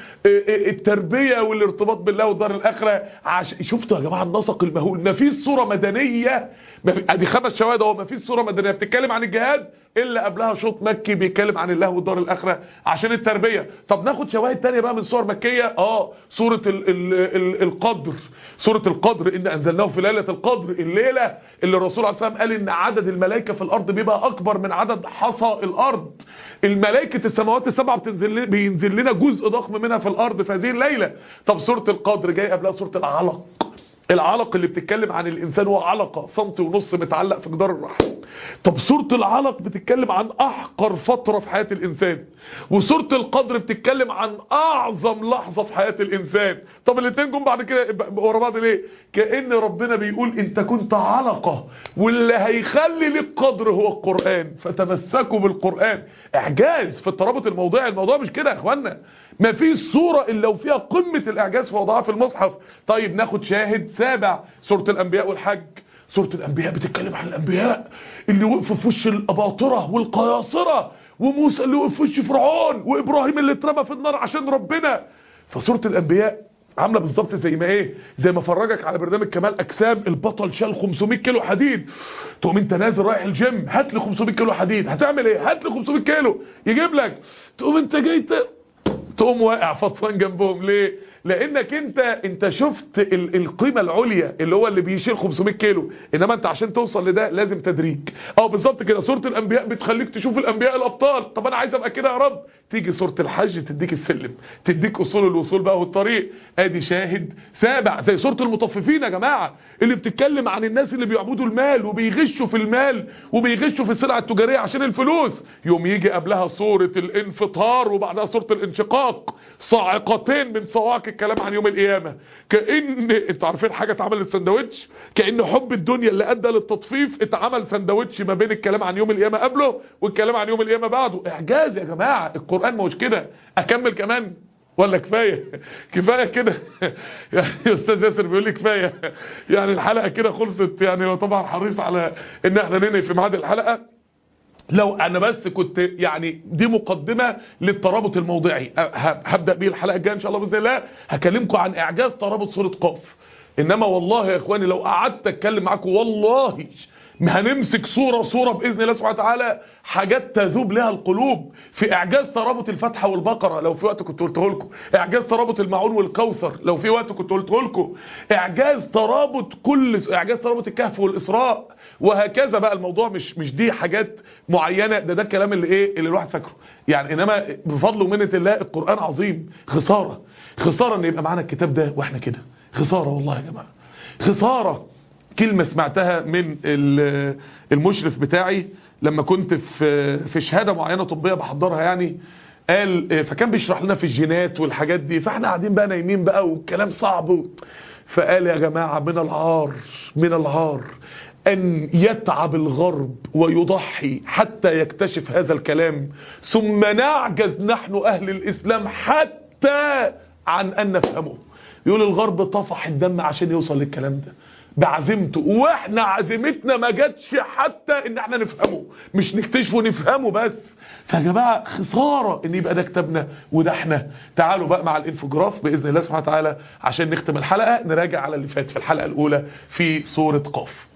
S1: التربية والارتباط بالله والدار الاخره عش... شفتوا يا جماعه النسق المهول ما فيش صوره مدنيه ادي خمس شواهد اهو ما فيش صوره مدنيه بتتكلم عن الجهاد الا قبلها شوط مكي بيتكلم عن الله والدار الاخره عشان التربيه طب ناخد شواهد تانية بقى من صور مكيه اه سوره ال ال ال القدر سوره القدر ان انزلناه في ليله القدر الليله اللي الرسول عليه الصلاه والسلام قال ان عدد الملائكه في الارض بيبقى اكبر من عدد حصى الارض الملائكه السماوات السبعه بتنزل بينزل لنا جزء ضخم منها في الارض في هذه الليله طب سوره القدر جاي قبلها سوره العلق العلق اللي بتتكلم عن الانسان هو علقه سنتي ونص متعلق في جدار الرحم طب سوره العلق بتتكلم عن احقر فتره في حياه الانسان وسوره القدر بتتكلم عن اعظم لحظه في حياه الانسان طب الاثنين جم بعد كده ورا بعض ليه كان ربنا بيقول انت كنت علقه واللي هيخلي لك قدر هو القران فتمسكوا بالقران اعجاز في الترابط الموضوعي الموضوع مش كده يا اخوانا ما فيش صوره الا وفيها قمه الاعجاز في وضعها في المصحف طيب ناخد شاهد سابع سوره الانبياء والحج سورة الانبياء بتتكلم عن الانبياء اللي وقفوا في وش الاباطرة والقياصرة وموسى اللي وقف في وش فرعون وابراهيم اللي اترمى في النار عشان ربنا فسورة الانبياء عامله بالظبط زي ما ايه زي ما فرجك على برنامج كمال اجسام البطل شال 500 كيلو حديد تقوم انت نازل رايح الجيم هات لي 500 كيلو حديد هتعمل ايه هات لي 500 كيلو يجيب لك تقوم انت جاي تقوم واقع فطفان جنبهم ليه لانك انت انت شفت ال القيمه العليا اللي هو اللي بيشيل 500 كيلو انما انت عشان توصل لده لازم تدريج اه بالظبط كده سوره الانبياء بتخليك تشوف الانبياء الابطال طب انا عايز ابقى كده يا رب تيجي سوره الحج تديك السلم تديك اصول الوصول بقى والطريق ادي شاهد سابع زي سوره المطففين يا جماعه اللي بتتكلم عن الناس اللي بيعبدوا المال وبيغشوا في المال وبيغشوا في السلع التجاريه عشان الفلوس يوم يجي قبلها سوره الانفطار وبعدها سوره الانشقاق صاعقتين من صواعق الكلام عن يوم القيامة كأن انتوا عارفين حاجة اتعمل السندوتش كأن حب الدنيا اللي ادى للتطفيف اتعمل سندوتش ما بين الكلام عن يوم القيامة قبله والكلام عن يوم القيامة بعده اعجاز يا جماعة القرآن ما هوش كده اكمل كمان ولا كفاية كفاية كده يعني استاذ ياسر بيقول لي كفاية يعني الحلقة كده خلصت يعني هو طبعا حريص على ان احنا ننهي في ميعاد الحلقة لو انا بس كنت يعني دي مقدمة للترابط الموضعي هبدأ بيه الحلقة الجاية ان شاء الله بإذن الله هكلمكم عن اعجاز ترابط سورة قاف انما والله يا اخواني لو قعدت اتكلم معاكم والله هنمسك صورة صورة بإذن الله سبحانه وتعالى حاجات تذوب لها القلوب في إعجاز ترابط الفتحة والبقرة لو في وقت كنت قلته لكم إعجاز ترابط المعون والكوثر لو في وقت كنت قلته لكم إعجاز ترابط كل إعجاز ترابط الكهف والإسراء وهكذا بقى الموضوع مش مش دي حاجات معينة ده ده الكلام اللي إيه اللي الواحد فاكره يعني إنما بفضل ومنة الله القرآن عظيم خسارة خسارة إن يبقى معانا الكتاب ده وإحنا كده خسارة والله يا جماعة خسارة كلمة سمعتها من المشرف بتاعي لما كنت في في شهادة معينة طبية بحضرها يعني قال فكان بيشرح لنا في الجينات والحاجات دي فاحنا قاعدين بقى نايمين بقى والكلام صعب فقال يا جماعة من العار من العار أن يتعب الغرب ويضحي حتى يكتشف هذا الكلام ثم نعجز نحن أهل الإسلام حتى عن أن نفهمه يقول الغرب طفح الدم عشان يوصل للكلام ده بعزمته واحنا عزيمتنا ما جاتش حتى ان احنا نفهمه مش نكتشفه نفهمه بس فيا جماعه خساره ان يبقى ده كتابنا وده احنا تعالوا بقى مع الانفوجراف باذن الله سبحانه وتعالى عشان نختم الحلقه نراجع على اللي فات في الحلقه الاولى في سوره قاف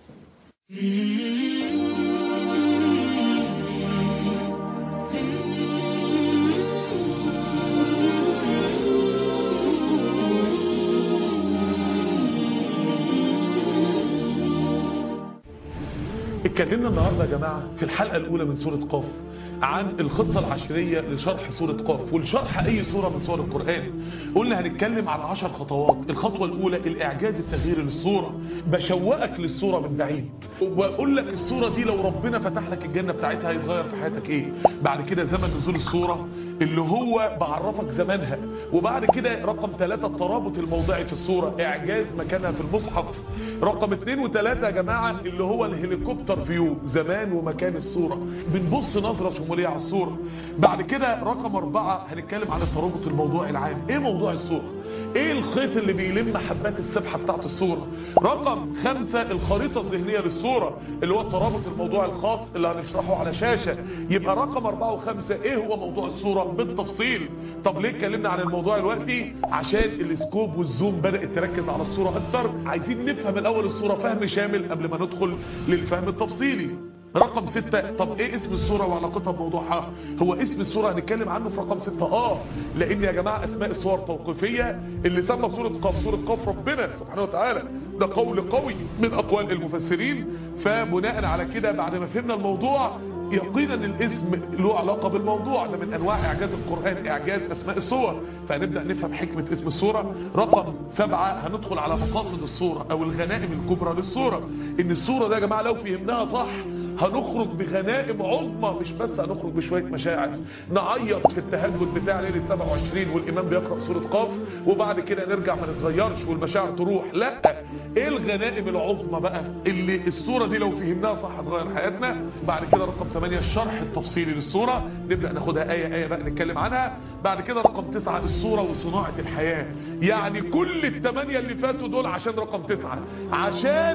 S1: اتكلمنا النهاردة يا جماعة في الحلقة الأولى من سورة قاف عن الخطة العشرية لشرح سورة قاف ولشرح أي سورة من سور القرآن قلنا هنتكلم عن عشر خطوات الخطوة الأولى الإعجاز التغيير للسورة بشوقك للسورة من بعيد وأقول لك السورة دي لو ربنا فتح لك الجنة بتاعتها هيتغير في حياتك إيه بعد كده زمن نزول السورة اللي هو بعرفك زمانها وبعد كده رقم ثلاثة الترابط الموضعي في السورة إعجاز مكانها في المصحف رقم اثنين وثلاثة يا جماعة اللي هو الهليكوبتر فيو زمان ومكان السورة بنبص نظرة شمولية على السورة بعد كده رقم أربعة هنتكلم عن الترابط الموضوعي العام إيه موضوع السورة ايه الخيط اللي بيلم حبات السبحة بتاعت الصورة رقم خمسة الخريطة الذهنية للصورة اللي هو الترابط الموضوع الخاص اللي هنشرحه على شاشة يبقى رقم اربعة وخمسة ايه هو موضوع الصورة بالتفصيل طب ليه اتكلمنا عن الموضوع دلوقتي عشان السكوب والزوم بدأت تركز على الصورة اكتر عايزين نفهم الاول الصورة فهم شامل قبل ما ندخل للفهم التفصيلي رقم ستة طب ايه اسم السورة وعلاقتها بموضوعها هو اسم السورة هنتكلم عنه في رقم ستة اه لان يا جماعة اسماء السور توقيفية اللي سمى سورة قاف سورة قاف ربنا سبحانه وتعالى ده قول قوي من اقوال المفسرين فبناء على كده بعد ما فهمنا الموضوع يقينا الاسم له علاقة بالموضوع ده من انواع اعجاز القرآن اعجاز اسماء الصور فهنبدأ نفهم حكمة اسم الصورة رقم سبعة هندخل على مقاصد الصورة او الغنائم الكبرى للصورة ان الصورة ده يا جماعة لو فهمناها صح هنخرج بغنائم عظمى مش بس هنخرج بشوية مشاعر نعيط في التهجد بتاع ليلة 27 والإمام بيقرأ سورة قاف وبعد كده نرجع ما نتغيرش والمشاعر تروح لا ايه الغنائم العظمى بقى اللي الصورة دي لو فهمناها صح هتغير حياتنا بعد كده رقم 8 الشرح التفصيلي للصورة نبدأ ناخدها آية آية بقى نتكلم عنها بعد كده رقم 9 الصورة وصناعة الحياة يعني كل الثمانية اللي فاتوا دول عشان رقم 9 عشان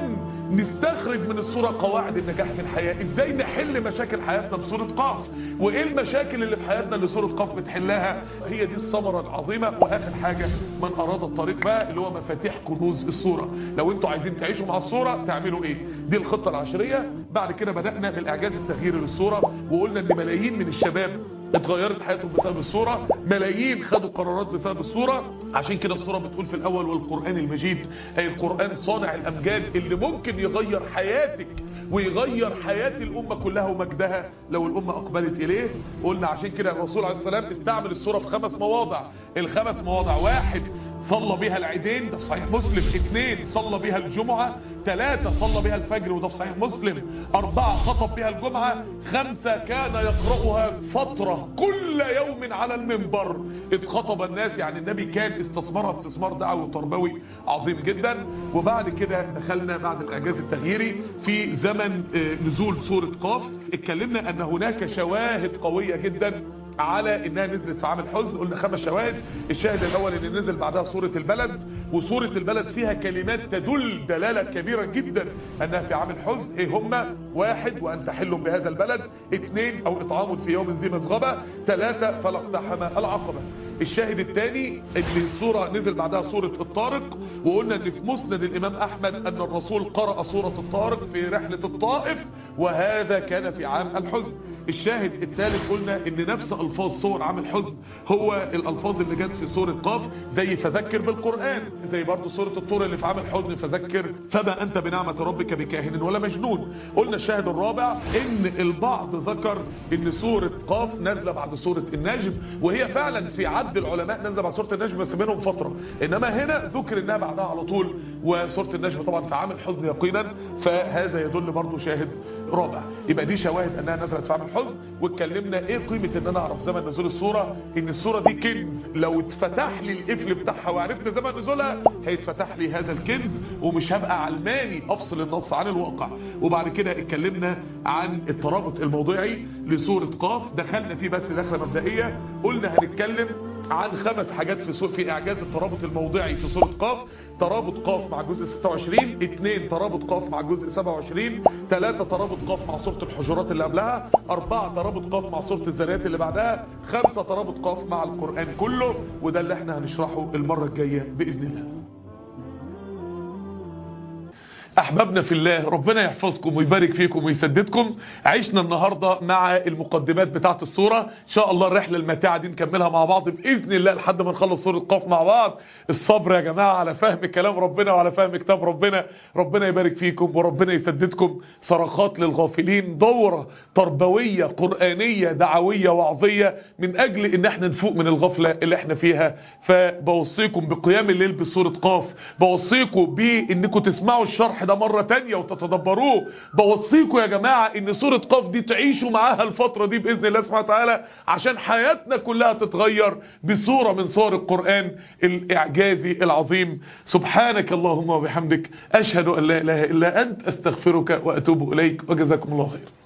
S1: نستخرج من الصورة قواعد النجاح في الحياة ازاي نحل مشاكل حياتنا بصورة قاف وايه المشاكل اللي في حياتنا اللي صورة قاف بتحلها هي دي الثمرة العظيمة واخر حاجة من اراد الطريق بقى اللي هو مفاتيح كنوز الصورة لو انتوا عايزين تعيشوا مع الصورة تعملوا ايه دي الخطة العشرية بعد كده بدأنا بالاعجاز التغييري للصورة وقلنا ان ملايين من الشباب اتغيرت حياتهم بسبب الصورة ملايين خدوا قرارات بسبب الصورة عشان كده الصورة بتقول في الاول والقرآن المجيد اي القرآن صانع الامجاد اللي ممكن يغير حياتك ويغير حياة الامة كلها ومجدها لو الامة اقبلت اليه قلنا عشان كده الرسول عليه السلام استعمل الصورة في خمس مواضع الخمس مواضع واحد صلى بها العيدين ده في صحيح مسلم اثنين صلى بها الجمعة ثلاثة صلى بها الفجر وده في صحيح مسلم أربعة خطب بها الجمعة خمسة كان يقرأها فترة كل يوم على المنبر إذ خطب الناس يعني النبي كان استثمرها استثمار دعوي وتربوي عظيم جدا وبعد كده دخلنا بعد الإعجاز التغييري في زمن نزول سورة قاف اتكلمنا أن هناك شواهد قوية جدا على انها نزلت في عام الحزن قلنا خمس شواهد الشاهد الاول ان نزل بعدها سورة البلد وسورة البلد فيها كلمات تدل دلالة كبيرة جدا انها في عام الحزن ايه هما واحد وان تحلوا بهذا البلد اثنين او اطعام في يوم ذي مسغبة ثلاثة فلاقتحم العقبة الشاهد الثاني ان السورة نزل بعدها سورة الطارق وقلنا ان في مسند الامام احمد ان الرسول قرأ سورة الطارق في رحلة الطائف وهذا كان في عام الحزن الشاهد الثالث قلنا ان نفس الفاظ صور عام الحزن هو الالفاظ اللي جت في سورة قاف زي فذكر بالقرآن زي برضو سورة الطور اللي في عام الحزن فذكر فما انت بنعمة ربك بكاهن ولا مجنون قلنا الشاهد الرابع ان البعض ذكر ان سورة قاف نازلة بعد سورة النجم وهي فعلا في عد العلماء نازلة بعد سورة النجم بس بينهم فترة انما هنا ذكر انها بعدها على طول وسورة النجم طبعا في عام الحزن يقينا فهذا يدل برضو شاهد رابع يبقى دي شواهد انها نزلت في عام الحزن واتكلمنا ايه قيمة ان انا اعرف زمن نزول السورة ان السورة دي كنز لو اتفتح لي القفل بتاعها وعرفت زمن نزولها هيتفتح لي هذا الكنز ومش هبقى علماني افصل النص عن الواقع وبعد كده اتكلمنا عن الترابط الموضوعي لسورة قاف دخلنا فيه بس دخلة مبدئية قلنا هنتكلم عن خمس حاجات في سور في اعجاز الترابط الموضعي في سورة قاف ترابط قاف مع جزء 26 اثنين ترابط قاف مع جزء 27 ثلاثة ترابط قاف مع سورة الحجرات اللي قبلها أربعة ترابط قاف مع سورة الذريات اللي بعدها خمسة ترابط قاف مع القرآن كله وده اللي احنا هنشرحه المرة الجاية بإذن الله احبابنا في الله ربنا يحفظكم ويبارك فيكم ويسددكم عشنا النهاردة مع المقدمات بتاعت الصورة ان شاء الله الرحلة الماتعة دي نكملها مع بعض بإذن الله لحد ما نخلص سورة قاف مع بعض الصبر يا جماعة على فهم كلام ربنا وعلى فهم كتاب ربنا ربنا يبارك فيكم وربنا يسددكم صرخات للغافلين دورة تربوية قرآنية دعوية وعظية من أجل ان احنا نفوق من الغفلة اللي احنا فيها فبوصيكم بقيام الليل بسورة قاف بوصيكم بانكم تسمعوا الشرح ده مرة تانية وتتدبروه بوصيكم يا جماعة ان سورة قاف دي تعيشوا معاها الفترة دي بإذن الله سبحانه وتعالى عشان حياتنا كلها تتغير بصورة من صور القرآن الإعجازي العظيم سبحانك اللهم وبحمدك أشهد أن لا إله إلا أنت أستغفرك وأتوب إليك وجزاكم الله خير